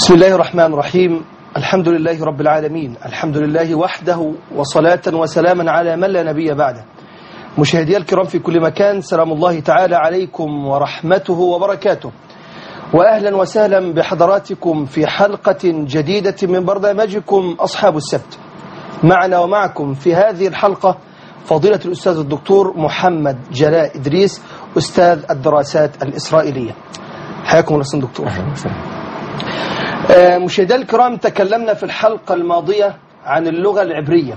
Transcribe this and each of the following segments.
بسم الله الرحمن الرحيم الحمد لله رب العالمين الحمد لله وحده وصلاة وسلاما على من لا نبي بعده مشاهدي الكرام في كل مكان سلام الله تعالى عليكم ورحمته وبركاته وأهلا وسهلا بحضراتكم في حلقة جديدة من برنامجكم أصحاب السبت معنا ومعكم في هذه الحلقة فضيلة الأستاذ الدكتور محمد جلاء إدريس أستاذ الدراسات الإسرائيلية حياكم الله دكتور مشاهدينا الكرام تكلمنا في الحلقة الماضية عن اللغة العبرية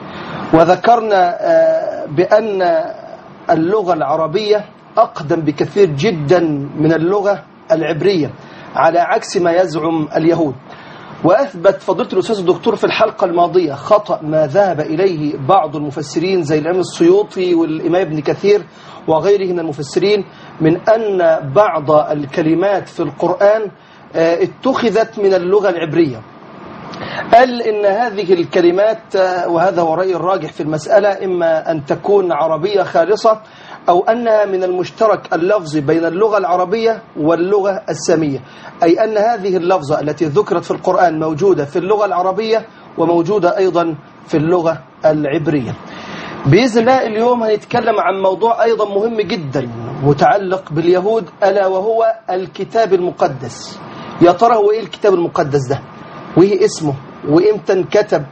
وذكرنا بأن اللغة العربية أقدم بكثير جدا من اللغة العبرية على عكس ما يزعم اليهود وأثبت فضيلة الأستاذ الدكتور في الحلقة الماضية خطأ ما ذهب إليه بعض المفسرين زي الإمام السيوطي والإمام ابن كثير وغيره من المفسرين من أن بعض الكلمات في القرآن اتخذت من اللغة العبرية قال إن هذه الكلمات وهذا هو رأي الراجح في المسألة إما أن تكون عربية خالصة أو أنها من المشترك اللفظي بين اللغة العربية واللغة السامية أي أن هذه اللفظة التي ذكرت في القرآن موجودة في اللغة العربية وموجودة أيضا في اللغة العبرية بإذن الله اليوم هنتكلم عن موضوع أيضا مهم جدا متعلق باليهود ألا وهو الكتاب المقدس يا ترى هو إيه الكتاب المقدس ده وإيه اسمه وإمتى انكتب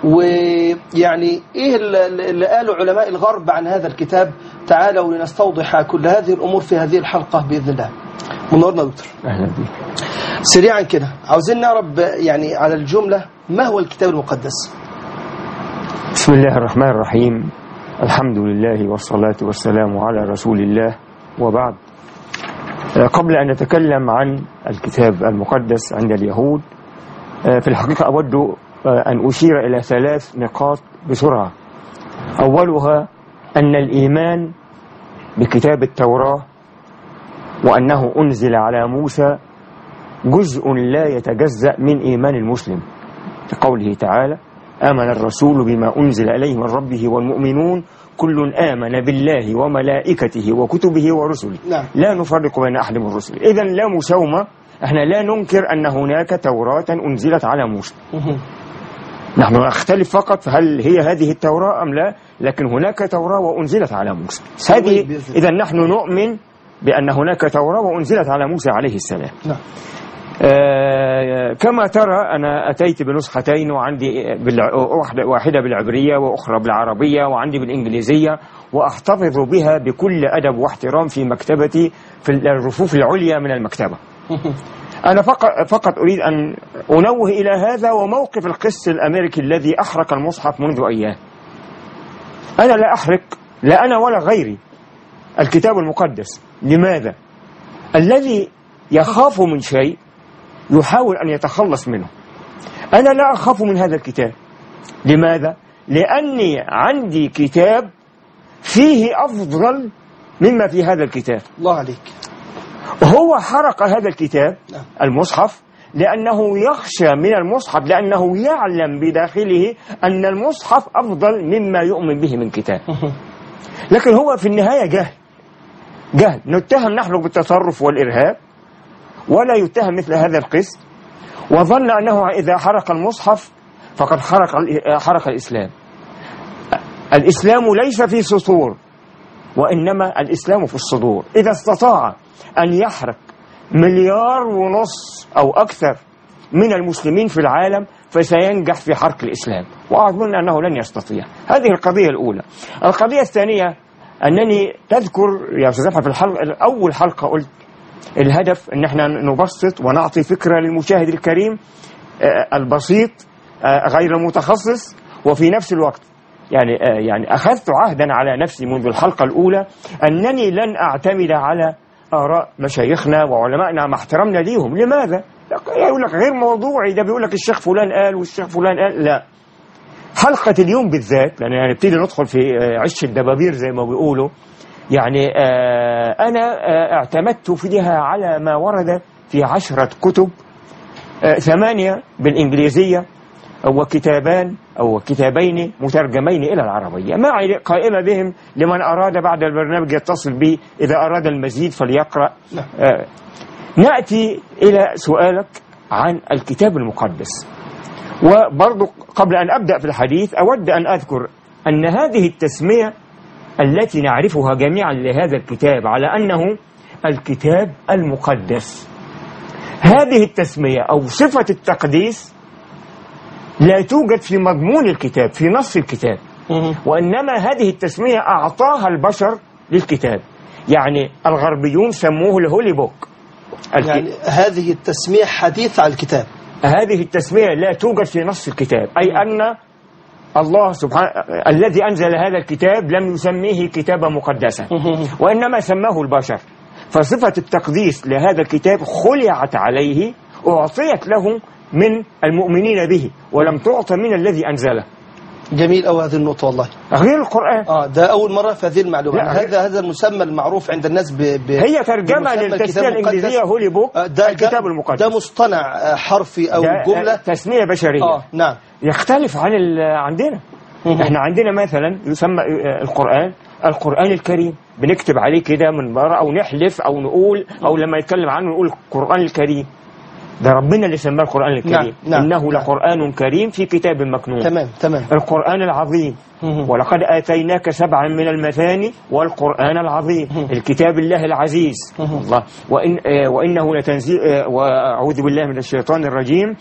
ويعني إيه اللي قاله علماء الغرب عن هذا الكتاب تعالوا لنستوضح كل هذه الأمور في هذه الحلقة بإذن الله منورنا دكتور أهلا بك سريعا كده عاوزين نعرف يعني على الجملة ما هو الكتاب المقدس بسم الله الرحمن الرحيم الحمد لله والصلاة والسلام على رسول الله وبعد قبل أن نتكلم عن الكتاب المقدس عند اليهود في الحقيقة أود أن أشير إلى ثلاث نقاط بسرعة أولها أن الإيمان بكتاب التوراة وأنه أنزل على موسى جزء لا يتجزأ من إيمان المسلم كقوله تعالى آمن الرسول بما أنزل إليه من ربه والمؤمنون كل آمن بالله وملائكته وكتبه ورسله نعم. لا نفرق بين أحد من الرسل إذا لا مساومة احنا لا ننكر أن هناك توراة أنزلت على موسى نحن نختلف فقط هل هي هذه التوراة أم لا لكن هناك توراة وأنزلت على موسى هذه إذا نحن نؤمن بأن هناك توراة وأنزلت على موسى عليه السلام نعم آه كما ترى أنا أتيت بنسختين وعندي بالع... واحدة, واحدة بالعبرية وأخرى بالعربية وعندي بالإنجليزية وأحتفظ بها بكل أدب واحترام في مكتبتي في الرفوف العليا من المكتبة أنا فقط, فقط أريد أن أنوه إلى هذا وموقف القس الأمريكي الذي أحرق المصحف منذ أيام أنا لا أحرق لا أنا ولا غيري الكتاب المقدس لماذا؟ الذي يخاف من شيء يحاول أن يتخلص منه أنا لا أخاف من هذا الكتاب لماذا؟ لأني عندي كتاب فيه أفضل مما في هذا الكتاب الله عليك هو حرق هذا الكتاب نعم. المصحف لأنه يخشى من المصحف لأنه يعلم بداخله أن المصحف أفضل مما يؤمن به من كتاب لكن هو في النهاية جهل جهل نتهم نحن بالتطرف والإرهاب ولا يتهم مثل هذا القس وظن أنه إذا حرق المصحف فقد حرق حرق الإسلام الإسلام ليس في سطور وإنما الإسلام في الصدور إذا استطاع أن يحرق مليار ونص أو أكثر من المسلمين في العالم فسينجح في حرق الإسلام وأظن أنه لن يستطيع هذه القضية الأولى القضية الثانية أنني تذكر يا أستاذ في الحلقة أول حلقة قلت الهدف أن احنا نبسط ونعطي فكرة للمشاهد الكريم البسيط غير المتخصص وفي نفس الوقت يعني يعني أخذت عهدا على نفسي منذ الحلقة الأولى أنني لن أعتمد على آراء مشايخنا وعلمائنا مع احترامنا ليهم لماذا؟ يقول لك غير موضوعي ده بيقول لك الشيخ فلان قال والشيخ فلان قال لا حلقة اليوم بالذات لأن يعني نبتدي ندخل في عش الدبابير زي ما بيقولوا يعني آه أنا آه اعتمدت فيها على ما ورد في عشرة كتب آه ثمانية بالإنجليزية وكتابان أو كتابين مترجمين إلى العربية معي قائمة بهم لمن أراد بعد البرنامج يتصل بي إذا أراد المزيد فليقرأ نعم. آه نأتي إلى سؤالك عن الكتاب المقدس وبرضو قبل أن أبدأ في الحديث أود أن أذكر أن هذه التسمية التي نعرفها جميعا لهذا الكتاب على أنه الكتاب المقدس هذه التسمية أو صفة التقديس لا توجد في مضمون الكتاب في نص الكتاب وإنما هذه التسمية أعطاها البشر للكتاب يعني الغربيون سموه الهولي بوك الك- يعني هذه التسمية حديث على الكتاب هذه التسمية لا توجد في نص الكتاب أي أن الله سبحانه الذي أنزل هذا الكتاب لم يسميه كتابا مقدسا وإنما سماه البشر فصفة التقديس لهذا الكتاب خلعت عليه أعطيت له من المؤمنين به ولم تعط من الذي أنزله جميل أو هذه النقطة والله غير القرآن اه ده أول مرة في هذه المعلومة لا، هذا هذا المسمى المعروف عند الناس ب... ب... هي ترجمة بمسمى للتسمية الكتاب المقدس. الإنجليزية هولي بوك آه، ده الكتاب ده, المقدس ده مصطنع آه، حرفي أو ده جملة تسمية بشرية اه نعم يختلف عن ال- عندنا مهم. احنا عندنا مثلا يسمى آه، القرآن القرآن الكريم بنكتب عليه كده من بره او نحلف او نقول او لما يتكلم عنه نقول القرآن الكريم ده ربنا اللي سماه القرآن الكريم نعم، نعم، انه نعم. لقرآن كريم في كتاب مكنون تمام تمام القرآن العظيم مهم. ولقد آتيناك سبعا من المثاني والقرآن العظيم الكتاب الله العزيز الله وإن آه، وإنه لتنزيل آه، وأعوذ بالله من الشيطان الرجيم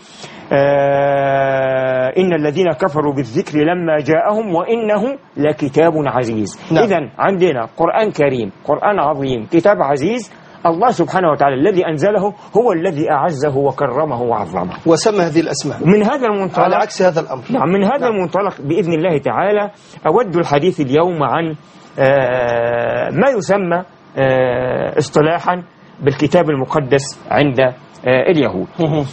آه، إن الذين كفروا بالذكر لما جاءهم وإنه لكتاب عزيز نعم. إذا عندنا قرآن كريم قرآن عظيم كتاب عزيز الله سبحانه وتعالى الذي أنزله هو الذي أعزه وكرمه وعظمه وسمى هذه الأسماء من هذا المنطلق على عكس هذا الأمر نعم من هذا المنطلق بإذن الله تعالى أود الحديث اليوم عن آه، ما يسمى آه، اصطلاحا بالكتاب المقدس عند آه، اليهود مهم.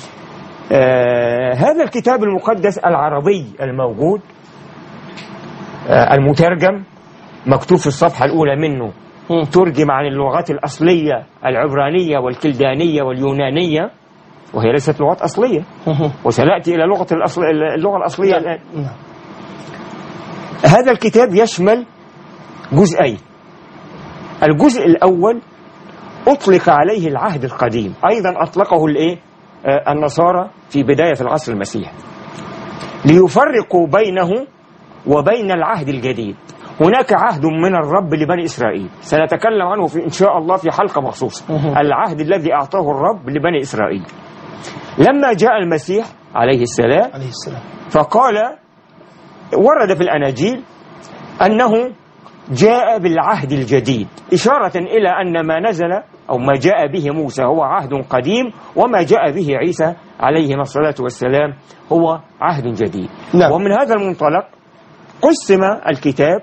آه، هذا الكتاب المقدس العربي الموجود آه، المترجم مكتوب في الصفحة الأولى منه مم. ترجم عن اللغات الأصلية العبرانية والكلدانية واليونانية وهي ليست لغات أصلية مهم. وسنأتي إلى لغة الأصل اللغة الأصلية الآن نعم. هذا الكتاب يشمل جزئين الجزء الأول أطلق عليه العهد القديم أيضا أطلقه الإيه؟ آه، النصارى في بداية العصر المسيحي ليفرقوا بينه وبين العهد الجديد هناك عهد من الرب لبني إسرائيل سنتكلم عنه في إن شاء الله في حلقة مخصوصة مهم. العهد الذي أعطاه الرب لبني إسرائيل لما جاء المسيح عليه السلام عليه السلام فقال ورد في الأناجيل أنه جاء بالعهد الجديد إشارة إلى أن ما نزل أو ما جاء به موسى هو عهد قديم وما جاء به عيسى عليه الصلاة والسلام هو عهد جديد نعم. ومن هذا المنطلق قسم الكتاب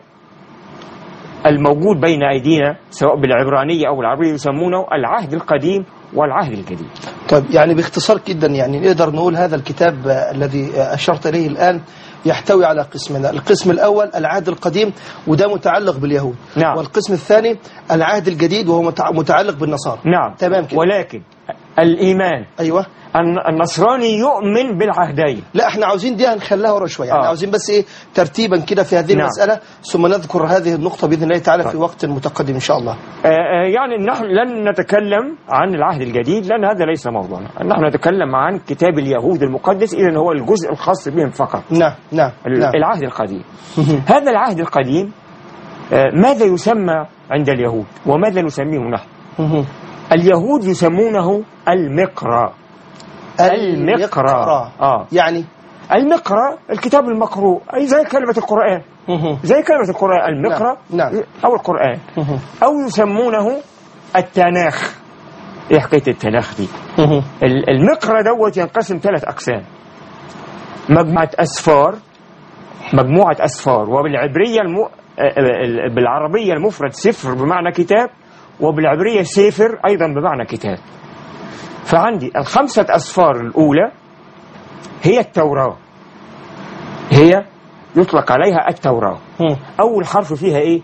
الموجود بين أيدينا سواء بالعبرانية أو العربية يسمونه العهد القديم والعهد الجديد طيب يعني باختصار جدا يعني نقدر نقول هذا الكتاب آه، الذي آه، أشرت إليه الآن يحتوي على قسمين القسم الأول العهد القديم وده متعلق باليهود نعم. والقسم الثاني العهد الجديد وهو متع- متعلق بالنصارى نعم تمام كده ولكن الإيمان أيوة الن- النصراني يؤمن بالعهدين لا احنا عاوزين دي هنخليها ورا شويه يعني آه. عاوزين بس ايه ترتيبا كده في هذه نعم. المساله ثم نذكر هذه النقطه باذن الله تعالى في طيب. وقت متقدم ان شاء الله آه، آه، يعني نحن لن نتكلم عن العهد الجديد لأن هذا ليس موضوعنا نحن نتكلم عن كتاب اليهود المقدس إذن هو الجزء الخاص بهم فقط نعم نعم ال- نعم العهد القديم هذا العهد القديم آه، ماذا يسمى عند اليهود وماذا نسميه نحن مهم. اليهود يسمونه المقرى المقرى آه. يعني المقرى الكتاب المقروء أي زي كلمة القرآن مهم. زي كلمة القرآن المقرى نعم، نعم. أو القرآن مهم. أو يسمونه التناخ إيه حكاية التناخ دي مهم. ال- المقرى دوت ينقسم ثلاث أقسام مجموعة أسفار مجموعة أسفار وبالعبرية المو... آه، ال- بالعربية المفرد سفر بمعنى كتاب وبالعبرية سفر أيضا بمعنى كتاب فعندي الخمسة أسفار الأولى هي التوراة هي يطلق عليها التوراة مهم. أول حرف فيها إيه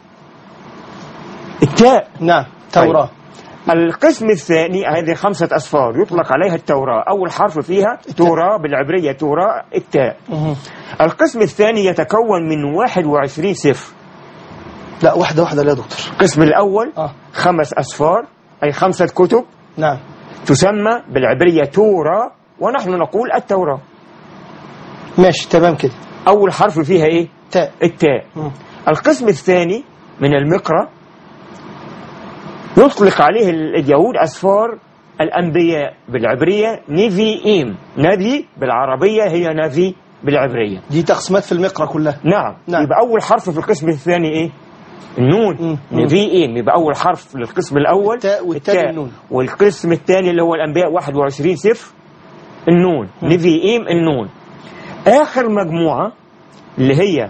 التاء نعم توراة القسم الثاني هذه خمسة أسفار يطلق عليها التوراة أول حرف فيها توراة بالعبرية توراة التاء مهم. القسم الثاني يتكون من 21 سفر لا واحدة واحدة لا يا دكتور القسم الأول اه خمس أسفار أي خمسة كتب نعم تسمى بالعبرية توراة ونحن نقول التوراة ماشي تمام كده أول حرف فيها إيه تاء التاء مم. القسم الثاني من المقرأ يطلق عليه اليهود أسفار الأنبياء بالعبرية نيفيئيم نبي بالعربية هي نبي بالعبرية دي تقسيمات في المقرأ كلها نعم. نعم. يبقى أول حرف في القسم الثاني إيه النون مم. نيفيئيم يبقى أول حرف للقسم الأول التاء والتاني النون. والقسم الثاني اللي هو الأنبياء 21 صفر النون نيفيئيم النون آخر مجموعة اللي هي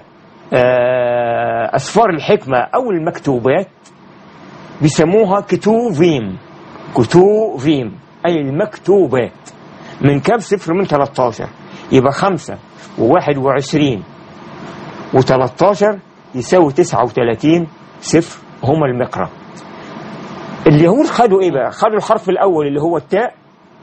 آه، أسفار الحكمة أو المكتوبات بيسموها كتوفيم كتوفيم أي المكتوبات من كام صفر من 13 يبقى خمسة وواحد وعشرين و13 يساوي 39 صفر هما المقرأ اليهود خدوا ايه بقى خدوا الحرف الاول اللي هو التاء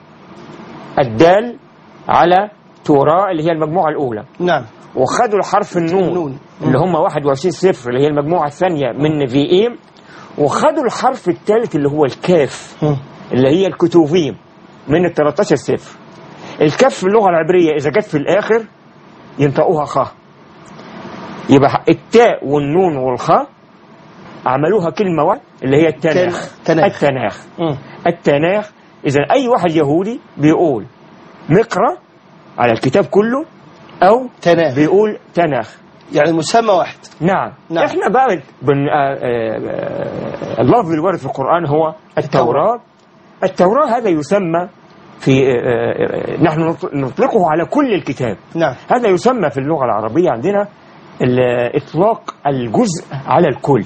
الدال على توراة اللي هي المجموعة الأولى نعم وخدوا الحرف النون, النون. اللي هم 21 صفر اللي هي المجموعة الثانية من فيئيم وخدوا الحرف الثالث اللي هو الكاف مم. اللي هي الكتوفيم من ال 13 صفر الكاف في اللغة العبرية إذا جت في الآخر ينطقوها خاء يبقى التاء والنون والخاء عملوها كلمة واحدة اللي هي التناخ تناخ. التناخ مم. التناخ إذا أي واحد يهودي بيقول مقرأ على الكتاب كله أو تناخ بيقول تناخ يعني المسمى واحد نعم. نعم. احنا بقى بن... آه، آه، آه، اللفظ الوارد في القرآن هو التوراة التوراة هذا يسمى في آه، آه، نحن نط- نطلقه على كل الكتاب نعم هذا يسمى في اللغة العربية عندنا ال- إطلاق الجزء على الكل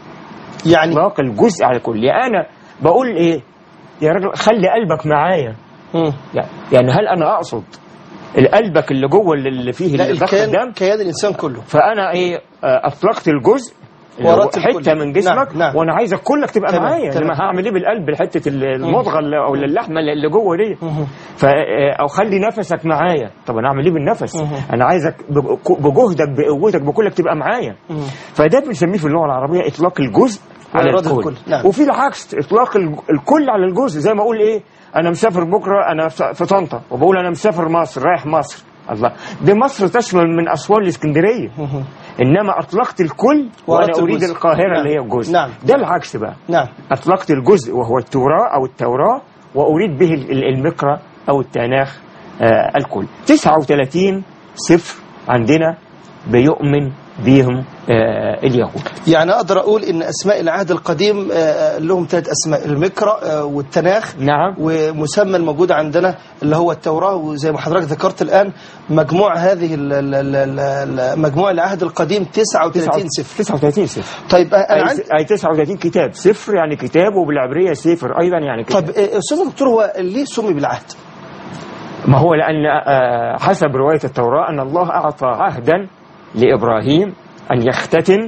يعني إطلاق الجزء على الكل يعني أنا بقول إيه يا راجل خلي قلبك معايا مم. يعني هل أنا أقصد القلبك اللي جوه اللي فيه لا اللي ضخ الكيان الدم كيان الإنسان كله فانا ايه آه، اطلقت الجزء اللي هو وردت الكل. حته من جسمك نعم، نعم. وانا عايزك كلك تبقى تمام، معايا تمام. لما هعمل ايه بالقلب حته ال- المضغه اللي- او اللحمه اللي اللي جوه دي مم. ف آه، او خلي نفسك معايا طب انا اعمل ايه بالنفس مم. انا عايزك بج- بجهدك بقوتك بكلك تبقى معايا مم. فده بنسميه في اللغه العربيه اطلاق الجزء على وإرادة الكل, الكل، نعم. وفي العكس اطلاق ال- الكل على الجزء زي ما اقول ايه انا مسافر بكره انا في في طنطا وبقول انا مسافر مصر رايح مصر الله دي مصر تشمل من اسوان لاسكندريه مم. انما اطلقت الكل وانا وأردت اريد الجزء. القاهره نعم. اللي هي الجزء نعم. ده العكس بقى نعم اطلقت الجزء وهو التوراه او التوراه واريد به ال- ال- المقرى او التناخ آه الكل 39 صفر عندنا بيؤمن بهم آه اليهود يعني أقدر أقول إن أسماء العهد القديم آه، لهم ثلاث أسماء المقرأ آه، والتناخ نعم ومسمى الموجود عندنا اللي هو التوراة وزي ما حضرتك ذكرت الآن مجموع هذه ال- ال- ال- ال- مجموع العهد القديم 39 صفر 39 صفر طيب آه، أنا أي, عندي أي 39 كتاب صفر يعني كتاب وبالعبرية صفر أيضا يعني كتاب طب آه، أستاذ دكتور هو ليه سمي بالعهد؟ ما هو لأن آه، حسب رواية التوراة أن الله أعطى عهدا لإبراهيم أن يختتن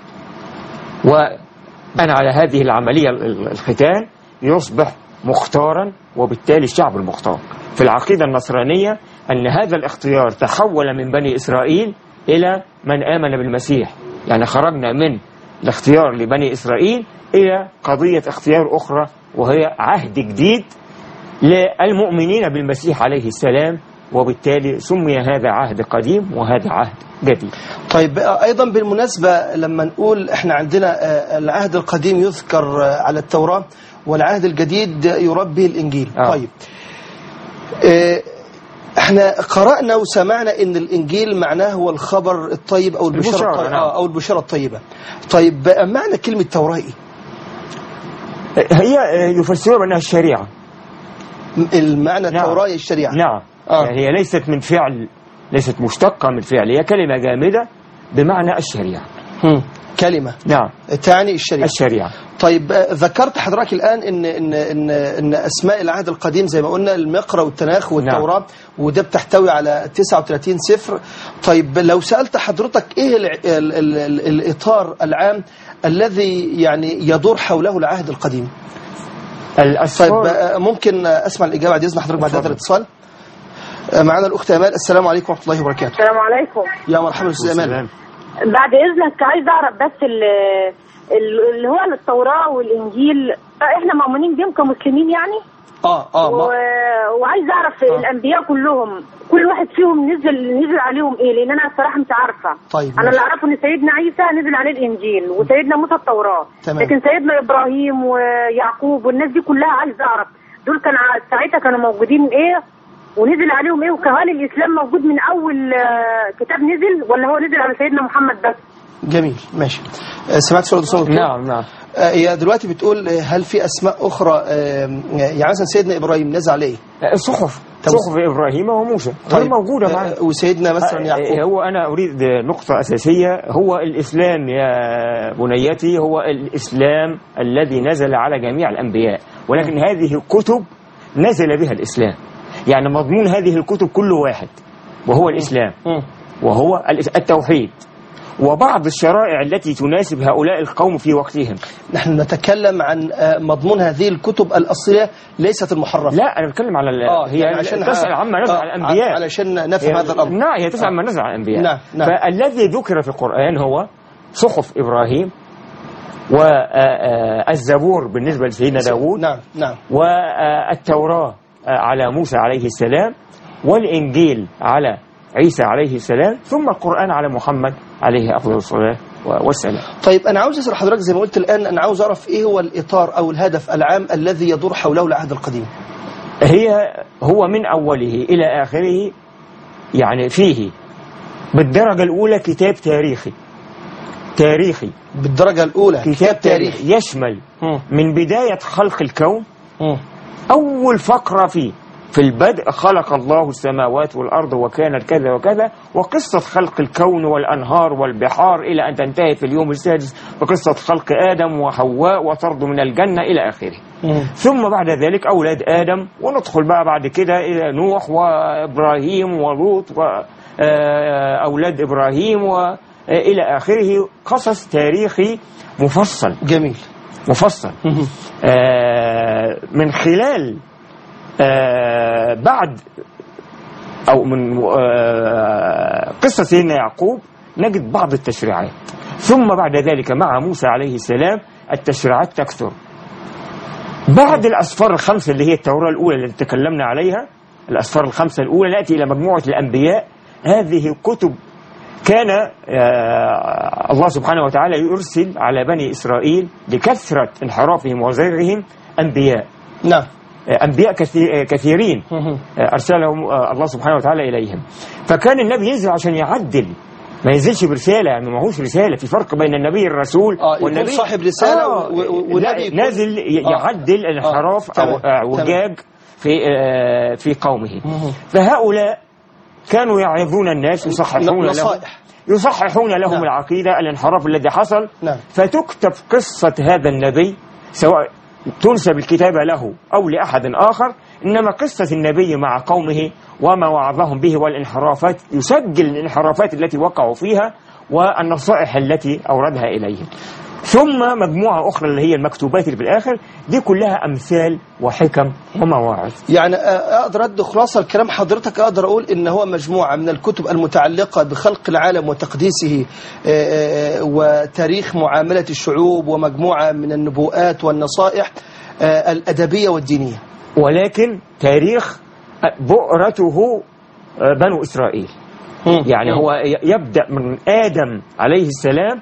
وأن على هذه العملية ال- ال- الختان يصبح مختارا وبالتالي الشعب المختار في العقيدة النصرانية أن هذا الاختيار تحول من بني إسرائيل إلى من آمن بالمسيح يعني خرجنا من الاختيار لبني إسرائيل إلى قضية اختيار أخرى وهي عهد جديد للمؤمنين بالمسيح عليه السلام وبالتالي سمي هذا عهد قديم وهذا عهد جديد طيب آه، أيضا بالمناسبة لما نقول إحنا عندنا آه، العهد القديم يذكر آه، على التوراة والعهد الجديد يراد به الإنجيل آه. طيب آه، احنا قرأنا وسمعنا ان الانجيل معناه هو الخبر الطيب او البشارة البشارة، الطيبة نعم. او البشارة الطيبة طيب بقى معنى كلمة توراة ايه؟ هي يفسرها بأنها الشريعة المعنى نعم. التوراة هي الشريعة نعم آه. يعني هي ليست من فعل ليست مشتقة من فعل هي كلمة جامدة بمعنى الشريعة هم. كلمة نعم تعني الشريعة الشريعة طيب آه، ذكرت حضرتك الآن إن إن إن إن أسماء العهد القديم زي ما قلنا المقرى والتناخ والتوراة وده بتحتوي على 39 صفر طيب لو سألت حضرتك إيه ال ال ال ال الإطار العام الذي يعني يدور حوله العهد القديم طيب الأسفار آه، ممكن آه، أسمع الإجابة بعد إذن حضرتك بعد هذا اتفضل. الاتصال آه، معنا الأخت أمال السلام عليكم ورحمة الله وبركاته السلام عليكم يا مرحبا أستاذ أمال والسلام. بعد اذنك عايز اعرف بس ال- ال- اللي هو التوراه والانجيل احنا مؤمنين بيهم كمسلمين يعني اه اه و... ما وعايز اعرف آه. الانبياء كلهم كل واحد فيهم نزل نزل عليهم ايه لان انا الصراحه مش عارفه طيب انا ماشي. اللي اعرفه ان سيدنا عيسى نزل عليه الانجيل وسيدنا موسى التوراه تمام. لكن سيدنا ابراهيم ويعقوب والناس دي كلها عايز اعرف دول كان ع- ساعتها كانوا موجودين ايه ونزل عليهم ايه وكهل الاسلام موجود من اول آه، كتاب نزل ولا هو نزل على سيدنا محمد بس جميل ماشي آه، سمعت سؤال دكتور دكتور؟ نعم نعم آه، هي دلوقتي بتقول آه، هل في اسماء اخرى آه، يعني مثلا سيدنا ابراهيم نزل عليه الصحف طب- صحف إبراهيم وموسى غير موجودة آه، معنا وسيدنا مثلا آه، يعقوب هو أنا أريد نقطة أساسية هو الإسلام يا بنيتي هو الإسلام الذي نزل على جميع الأنبياء ولكن هذه الكتب نزل بها الإسلام يعني مضمون هذه الكتب كل واحد وهو الإسلام مم. وهو الإس- التوحيد وبعض الشرائع التي تناسب هؤلاء القوم في وقتهم نحن نتكلم عن آه، مضمون هذه الكتب الأصلية ليست المحرفة لا أنا بتكلم على ال- آه، هي يعني عشان تسأل عما نزل آه، على الأنبياء علشان نفهم هذا الأمر نعم هي تسعى ما نزل على الأنبياء نعم، نعم. فالذي ذكر في القرآن هو صحف إبراهيم والزبور بالنسبة لسيدنا داود نعم نعم والتوراة على موسى عليه السلام والإنجيل على عيسى عليه السلام ثم القرآن على محمد عليه أفضل الصلاة والسلام طيب أنا عاوز أسأل حضرتك زي ما قلت الآن أنا عاوز أعرف إيه هو الإطار أو الهدف العام الذي يدور حوله العهد القديم هي هو من أوله إلى آخره يعني فيه بالدرجة الأولى كتاب تاريخي تاريخي بالدرجة الأولى كتاب تاريخي يشمل مم. من بداية خلق الكون مم. أول فقرة فيه في البدء خلق الله السماوات والأرض وكانت كذا وكذا وقصة خلق الكون والأنهار والبحار إلى أن تنتهي في اليوم السادس بقصة خلق آدم وحواء وطرد من الجنة إلى آخره مم. ثم بعد ذلك أولاد آدم وندخل بقى بعد كده إلى نوح وإبراهيم ولوط وأولاد إبراهيم وإلى آخره قصص تاريخي مفصل جميل مفصل مم. آه، من خلال آه، بعد أو من آه، قصة سيدنا يعقوب نجد بعض التشريعات ثم بعد ذلك مع موسى عليه السلام التشريعات تكثر بعد الأسفار الخمسة اللي هي التوراة الأولى التي تكلمنا عليها الأسفار الخمسة الأولى نأتي إلى مجموعة الأنبياء هذه كتب كان آه، الله سبحانه وتعالى يرسل على بني إسرائيل لكثرة انحرافهم وزيغهم أنبياء نعم آه، أنبياء كثي- آه، كثيرين مم. آه، أرسلهم آه، الله سبحانه وتعالى إليهم فكان النبي ينزل عشان يعدل ما ينزلش برسالة يعني ما هوش رسالة في فرق بين النبي الرسول آه، يكون والنبي صاحب رسالة آه و- و- والنبي لا، يكون- نازل ي- آه. يعدل الانحراف آه، أو تمام، اعوجاج في آه، في قومه مم. فهؤلاء كانوا يعظون الناس يصححون لهم نصائح يصححون لهم نعم. العقيدة الانحراف الذي حصل نعم فتكتب قصة هذا النبي سواء تنسب الكتابة له أو لأحد آخر إنما قصة النبي مع قومه وما وعظهم به والانحرافات يسجل الانحرافات التي وقعوا فيها والنصائح التي أوردها إليهم ثم مجموعة أخرى اللي هي المكتوبات اللي في الآخر دي كلها أمثال وحكم ومواعظ يعني آه، اقدر ادي خلاصه الكلام حضرتك اقدر اقول ان هو مجموعه من الكتب المتعلقه بخلق العالم وتقديسه آه، آه، وتاريخ معامله الشعوب ومجموعه من النبوءات والنصائح آه، الادبيه والدينيه ولكن تاريخ بؤرته بنو إسرائيل يعني هو ي- يبدأ من آدم عليه السلام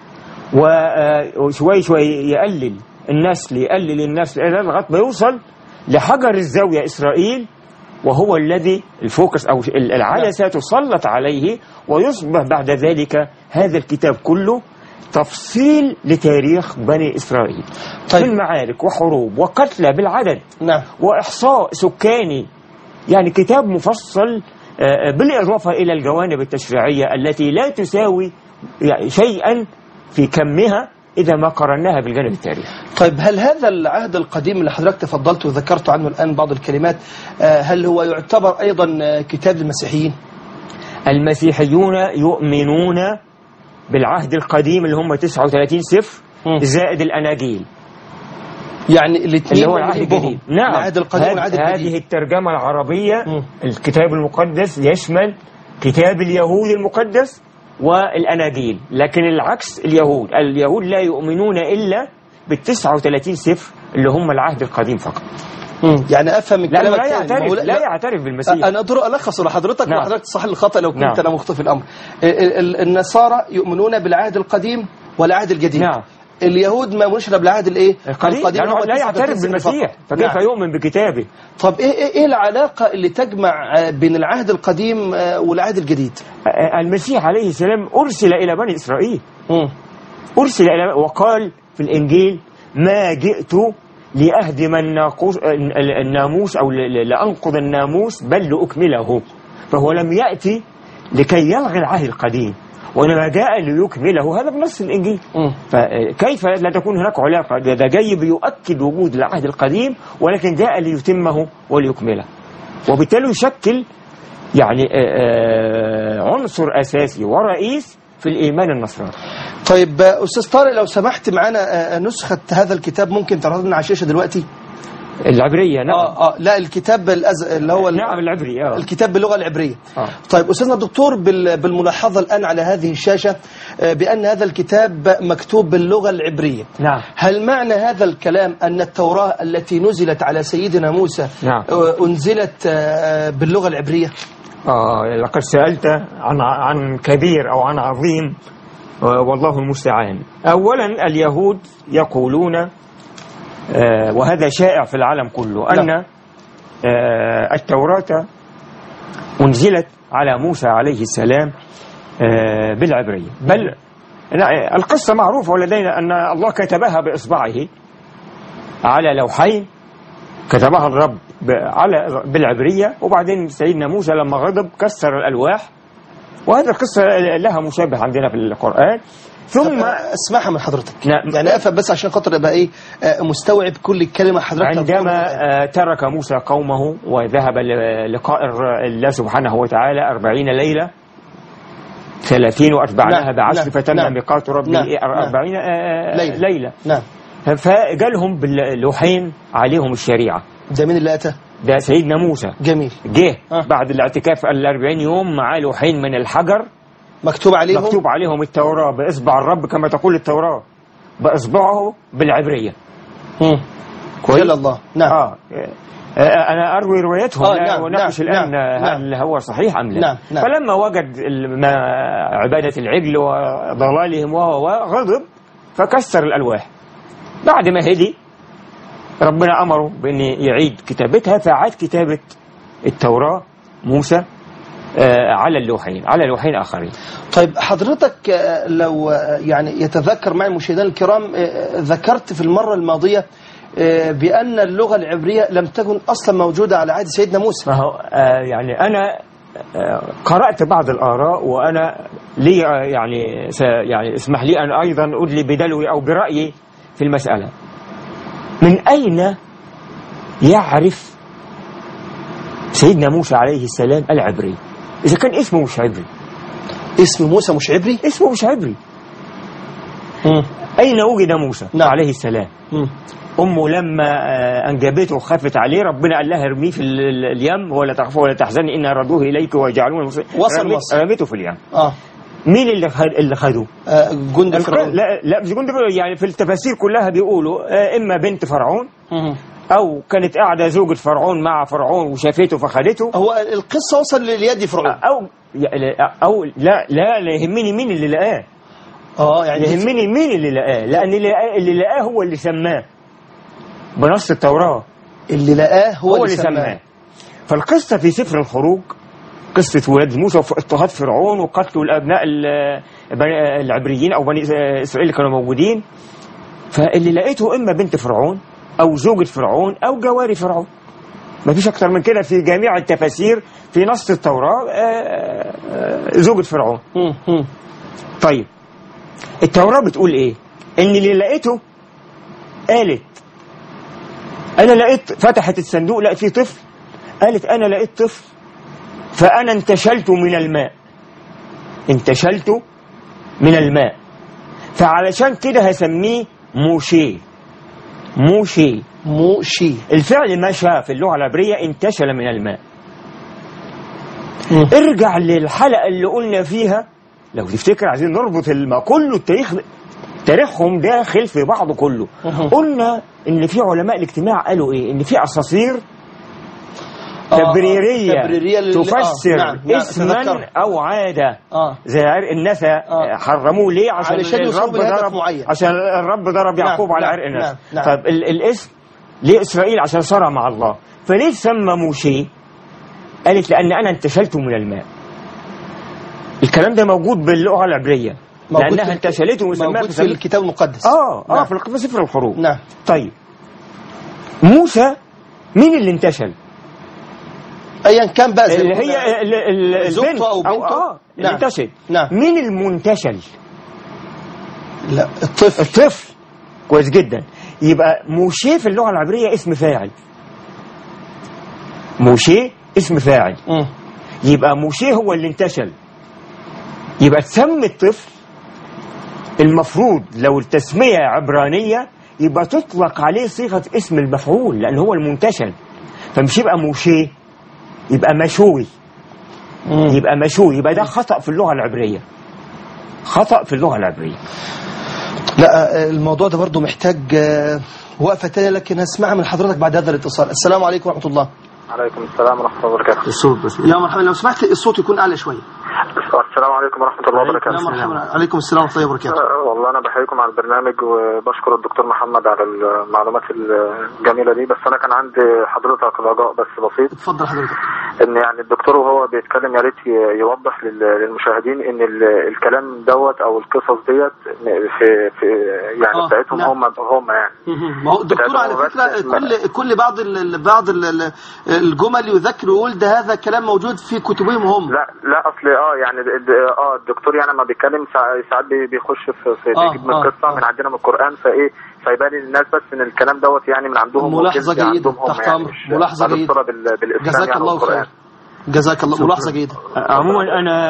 وشوي شوي يقلل النسل يقلل النسل إلى لغاية ما يوصل لحجر الزاوية إسرائيل وهو الذي الفوكس أو ال- العدسة تسلط عليه ويصبح بعد ذلك هذا الكتاب كله تفصيل لتاريخ بني إسرائيل طيب. من معارك وحروب وقتلى بالعدد نعم وإحصاء سكاني يعني كتاب مفصل آه، بالإضافة إلى الجوانب التشريعية التي لا تساوي يعني شيئا في كمها إذا ما قارناها بالجانب التاريخي طيب هل هذا العهد القديم اللي حضرتك تفضلت وذكرت عنه الان بعض الكلمات آه، هل هو يعتبر ايضا آه، كتاب المسيحيين؟ المسيحيون يؤمنون بالعهد القديم اللي هم 39 سفر مم. زائد الأناجيل يعني الاثنين اللي هو العهد الجديد نعم العهد القديم هذ- والعهد هذه الجديد الترجمة العربية مم. الكتاب المقدس يشمل كتاب اليهود المقدس والأناجيل لكن العكس اليهود اليهود لا يؤمنون إلا بال 39 سفر اللي هم العهد القديم فقط مم. يعني افهم من لأنه كلامك لا كده، ما يعترف هو لا يعترف بالمسيح انا اقدر الخص لحضرتك نعم. وحضرتك تصحح الخطا لو كنت نعم. انا مخطئ في الامر ال- ال- النصارى يؤمنون بالعهد القديم والعهد الجديد نعم. اليهود ما يؤمنونش إلا بالعهد الايه القديم القديم لأنه هو لا 39 يعترف سنة بالمسيح فقط. فكيف نعم. يؤمن بكتابه طب ايه ايه إيه العلاقه اللي تجمع آه، بين العهد القديم آه، والعهد الجديد آه، المسيح عليه السلام أرسل إلى بني إسرائيل مم. أرسل إلى وقال في الإنجيل ما جئت لأهدم الناقوس الناموس أو ل- ل- لأنقض الناموس بل لأكمله فهو لم يأتي لكي يلغي العهد القديم وإنما جاء ليكمله هذا بنص الإنجيل مم. فكيف لا تكون هناك علاقة ده ده جاي بيؤكد وجود العهد القديم ولكن جاء ليتمه وليكمله وبالتالي يشكل يعني آه، آه، عنصر أساسي ورئيس في الإيمان النصراني طيب آه، استاذ طارق لو سمحت معانا آه، نسخه هذا الكتاب ممكن تعرض لنا على الشاشه دلوقتي العبرية نعم اه اه لا الكتاب الأز... اللي هو ال- نعم العبري آه. الكتاب باللغه العبريه آه. طيب استاذنا الدكتور بال- بالملاحظه الان على هذه الشاشه آه، بان هذا الكتاب مكتوب باللغه العبريه نعم هل معنى هذا الكلام أن التوراة التي نزلت على سيدنا موسى نعم. آه، أنزلت آه، باللغة العبرية آه لقد سألت عن عن كبير أو عن عظيم آه، والله المستعان أولا اليهود يقولون آه، وهذا شائع في العالم كله أن نعم. آه، التوراة أنزلت على موسى عليه السلام آه، بالعبرية بل لا، القصة معروفة لدينا أن الله كتبها بإصبعه على لوحين كتبها الرب ب- على بالعبرية وبعدين سيدنا موسى لما غضب كسر الألواح وهذه القصة لها مشابه عندنا في القرآن ثم طب، آه، اسمعها من حضرتك نعم. يعني افهم بس عشان خاطر ابقى ايه آه، مستوعب كل كلمة حضرتك عندما آه، ترك موسى قومه وذهب للقاء الر- الله سبحانه وتعالى أربعين ليلة ثلاثين وأتبعناها نعم، بعشر نعم، فتم نعم. ميقات ربه نعم، إيه؟ نعم. أربعين آه، ليلة. ليلة نعم فجالهم باللوحين عليهم الشريعة ده مين اللي أتى ده سيدنا موسى جميل جه آه. بعد الاعتكاف الأربعين يوم معاه لوحين من الحجر مكتوب عليهم مكتوب عليهم التوراة بإصبع الرب كما تقول التوراة بإصبعه بالعبرية مم. كويس؟ جل الله نعم آه. آه، أنا أروي روايتهم آه، لا نعم، وناقش نعم، الآن نعم، آه، هل هو صحيح أم لا نعم، نعم. فلما وجد ال- ما عبادة العجل وضلالهم وهو وهو غضب فكسر الألواح بعد ما هدي ربنا أمره بأن يعيد كتابتها فعاد كتابة التوراة موسى آه، على اللوحين على لوحين آخرين طيب حضرتك آه، لو آه، يعني يتذكر معي المشاهدين الكرام آه، ذكرت في المرة الماضية آه، بأن اللغة العبرية لم تكن أصلا موجودة على عهد سيدنا موسى ما هو آه، يعني أنا آه، قرأت بعض الآراء وأنا لي آه، يعني س- يعني اسمح لي أن أيضا أدلي بدلوي أو برأيي في المسألة من أين يعرف سيدنا موسى عليه السلام العبري إذا كان اسمه مش عبري اسم موسى مش عبري اسمه مش عبري مم. أين وجد موسى نعم. عليه السلام مم. أمه لما آه، أنجبته وخافت عليه ربنا قال لها ارميه في ال- ال- اليم ولا تخافوا ولا تحزني إن ردوه إليك ويجعلون وصل رميت- وصل. رميته في اليم اه مين اللي خد اللي خده؟ آه، جند الق- فرعون لا لا مش جند فرعون يعني في التفاسير كلها بيقولوا آه، إما بنت فرعون مم. أو كانت قاعدة زوجة فرعون مع فرعون وشافته فخدته هو القصة وصل لليد فرعون أو أو لا لا لا يهمني مين اللي لقاه اه يعني يهمني مين اللي لقاه لأن اللي لقاه, اللي لقاه هو اللي سماه بنص التوراة اللي لقاه هو, هو اللي سماه فالقصة في سفر الخروج قصة ولاد موسى واضطهاد فرعون وقتل الأبناء ال- بني- العبريين أو بني إسرائيل اللي كانوا موجودين فاللي لقيته إما بنت فرعون أو زوجة فرعون أو جواري فرعون ما فيش أكتر من كده في جميع التفاسير في نص التوراة آه، آه، زوجة فرعون مم. مم. طيب التوراة بتقول إيه؟ إن اللي لقيته قالت أنا لقيت فتحت الصندوق لقيت فيه طفل قالت أنا لقيت طفل فأنا انتشلت من الماء انتشلت من الماء فعلشان كده هسميه موشي موشي موشي الفعل مشى في اللغة العبرية انتشل من الماء مم. ارجع للحلقة اللي قلنا فيها لو تفتكر عايزين نربط الما كله التاريخ تاريخهم داخل في بعضه كله مهم. قلنا ان في علماء الاجتماع قالوا ايه ان في اساطير آه، آه، تبريريه, تبريرية لل- آه، تفسر نعم، نعم، اسما أتذكر. او عاده اه زي عرق النسا آه. حرموه ليه عشان, علشان يوصلوا الرب لهدف ضرب معين. عشان الرب ضرب نعم، يعقوب على نعم، عرق النسا نعم، نعم. طب ال- الاسم ليه اسرائيل عشان صار مع الله فليه سمى موشي قالت لان انا انتشلت من الماء الكلام ده موجود باللغه العبريه موجود لانها في- انتشلته وسماها موجود في فسمت- الكتاب المقدس اه اه نعم. في الق- في سفر الحروب نعم طيب موسى مين اللي انتشل؟ ايا كان بقى زي اللي ما قلنا. هي ال- ال- زوجته البنت أو بنته؟ اه اللي نعم. انتشل نعم. مين المنتشل؟ لا الطفل الطفل كويس جدا يبقى موشي في اللغه العبريه اسم فاعل موشي اسم فاعل مم. يبقى موشي هو اللي انتشل يبقى تسمي الطفل المفروض لو التسمية عبرانية يبقى تطلق عليه صيغة اسم المفعول لأن هو المنتشل فمش يبقى موشي يبقى مشوي مم. يبقى مشوي يبقى ده خطأ في اللغة العبرية خطأ في اللغة العبرية لا آه، الموضوع ده برضو محتاج آه، وقفة تانية لكن هسمعها من حضرتك بعد هذا الاتصال السلام عليكم ورحمة الله عليكم السلام ورحمة الله وبركاته الصوت بس يا مرحبا لو سمحت الصوت يكون أعلى شوية السلام عليكم ورحمة الله يا وبركاته مرحبا عليكم السلام ورحمة الله وبركاته آه، والله أنا بحييكم على البرنامج وبشكر الدكتور محمد على المعلومات الجميلة دي بس أنا كان عندي حضرتك رجاء بس بسيط اتفضل حضرتك إن يعني الدكتور وهو بيتكلم يا ريت ي- يوضح لل- للمشاهدين إن ال- الكلام دوت أو القصص ديت في في يعني آه، بتاعتهم نعم. هم هم يعني ما هو الدكتور على بتاعت فكرة المبادئ. كل كل بعض ال- بعض ال- الجمل يذكر ويقول ده هذا كلام موجود في كتبهم هم لا لا اصل اه يعني د- د- اه الدكتور يعني لما بيتكلم سا- ساعات بي- بيخش في, في آه، بيجيب من آه، قصه آه. من عندنا من القران فايه فيبان للناس بس ان الكلام دوت يعني من عندهم ملاحظة وكذب جيدة، عندهم هم تحت يعني أمر. مش ملاحظة بعد جيدة. الصورة بال- بالاسلام جزاك يعني الله والقرآن. خير جزاك الله ملاحظة جيدة عموما أنا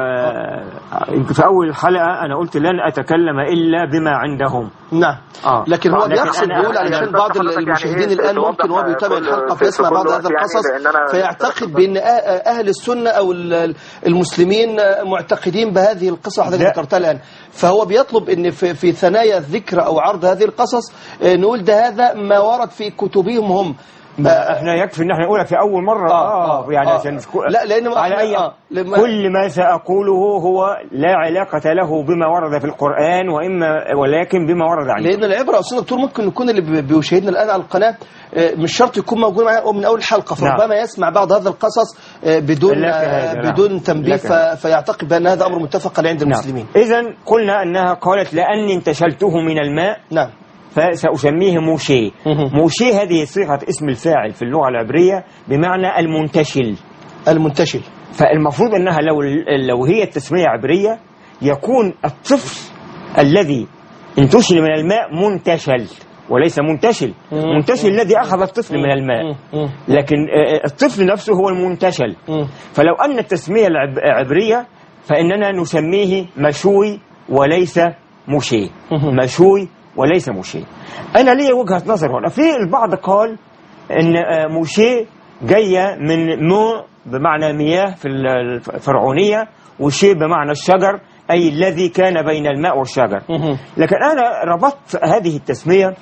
آه، يمكن في أول الحلقة أنا قلت لن أتكلم إلا بما عندهم نعم آه. لكن هو لكن بيقصد أنا- بيقول أنا- علشان بس بعض حضرتك يعني المشاهدين إيه الآن توضح ممكن وهو بيتابع كل- الحلقة في- فيسمع في بعض كل هذا وقت يعني القصص لأن أنا- فيعتقد بأن أه- أهل السنة أو ال- المسلمين معتقدين بهذه القصة حضرتك لا. ذكرتها الآن فهو بيطلب أن في في ثنايا الذكر أو عرض هذه القصص آه، نقول ده هذا ما ورد في كتبهم هم ما احنا يكفي ان احنا نقولها في اول مره آه، آه، يعني آه. عشان تكون- لا، لأن ما على إحنا- اي آه، لما- كل ما ساقوله هو لا علاقه له بما ورد في القران واما ولكن بما ورد عنه لان العبره يا استاذ دكتور ممكن يكون اللي بي- بيشاهدنا الان على القناه آه، مش شرط يكون موجود معايا من اول الحلقه نعم. فربما يسمع بعض هذا القصص آه، بدون لك آه، هذا، نعم. بدون تنبيه لك ف- هذا. فيعتقد بان هذا امر متفق عليه عند المسلمين اذا قلنا انها قالت لاني انتشلته من الماء نعم فسأسميه موشي مهم. موشي هذه صيغة اسم الفاعل في اللغة العبرية بمعنى المنتشل المنتشل فالمفروض أنها لو, لو هي التسمية عبرية يكون الطفل الذي انتشل من الماء منتشل وليس منتشل مم. منتشل الذي أخذ الطفل من الماء مم. مم. لكن آه، الطفل نفسه هو المنتشل مم. فلو أن التسمية العب- عبرية فإننا نسميه مشوي وليس مشي مهم. مشوي وليس مشي أنا لي وجهة نظر هنا في البعض قال أن آه، مشي جاية من مو بمعنى مياه في ال- الفرعونية وشي بمعنى الشجر أي الذي كان بين الماء والشجر مهم. لكن أنا ربطت هذه التسمية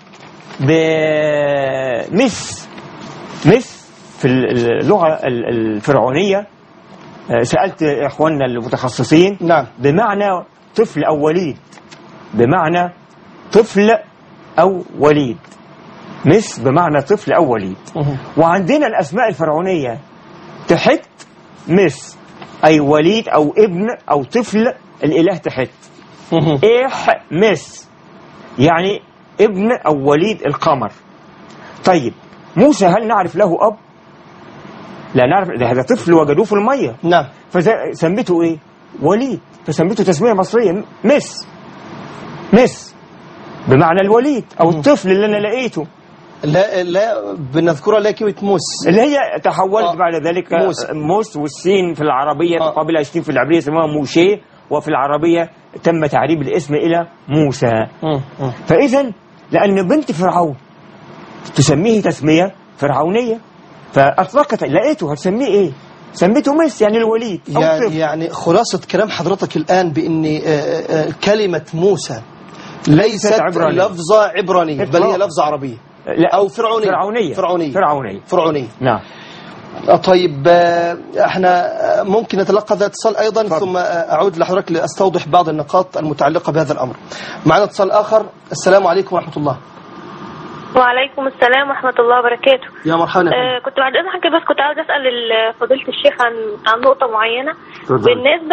بمس مس في اللغة ال- الفرعونية آه، سألت إخواننا المتخصصين نعم بمعنى طفل أو وليد بمعنى طفل أو وليد مس بمعنى طفل أو وليد مهم. وعندنا الأسماء الفرعونية تحت مس أي وليد أو ابن أو طفل الإله تحت مهم. إيح مس يعني ابن أو وليد القمر طيب موسى هل نعرف له أب؟ لا نعرف ده هذا طفل وجدوه في المية نعم فسميته إيه؟ وليد فسميته تسمية مصرية مس مس بمعنى الوليد أو الطفل اللي أنا لقيته لا لا بنذكرها لا كلمه موس اللي هي تحولت آه. بعد ذلك موس. موس والسين في العربية آه. تقابلها الشين في العبرية يسموها موشي وفي العربية تم تعريب الاسم إلى موسى مم. مم. فإذا لأن بنت فرعون تسميه تسمية فرعونية فأطلقت لقيته هتسميه إيه؟ سميته مس يعني الوليد أو يعني الطفل يعني خلاصة كلام حضرتك الآن بأن آه، آه، كلمة موسى ليست عبرانية. لفظة عبرانية بل إطلاق. هي لفظة عربية لا أو فرعونية فرعونية فرعونية فرعونية فرعونية نعم آه، طيب آه، احنا آه، ممكن نتلقى ذات اتصال ايضا اتفضل. ثم آه، اعود لحضرتك لاستوضح بعض النقاط المتعلقه بهذا الامر. معنا اتصال اخر السلام عليكم ورحمه الله. وعليكم السلام ورحمة الله وبركاته يا مرحبا يا فندم. آه كنت بعد إذنك بس كنت عاوز أسأل ال- فضيلة الشيخ عن عن نقطة معينة اتفضل. بالنسبة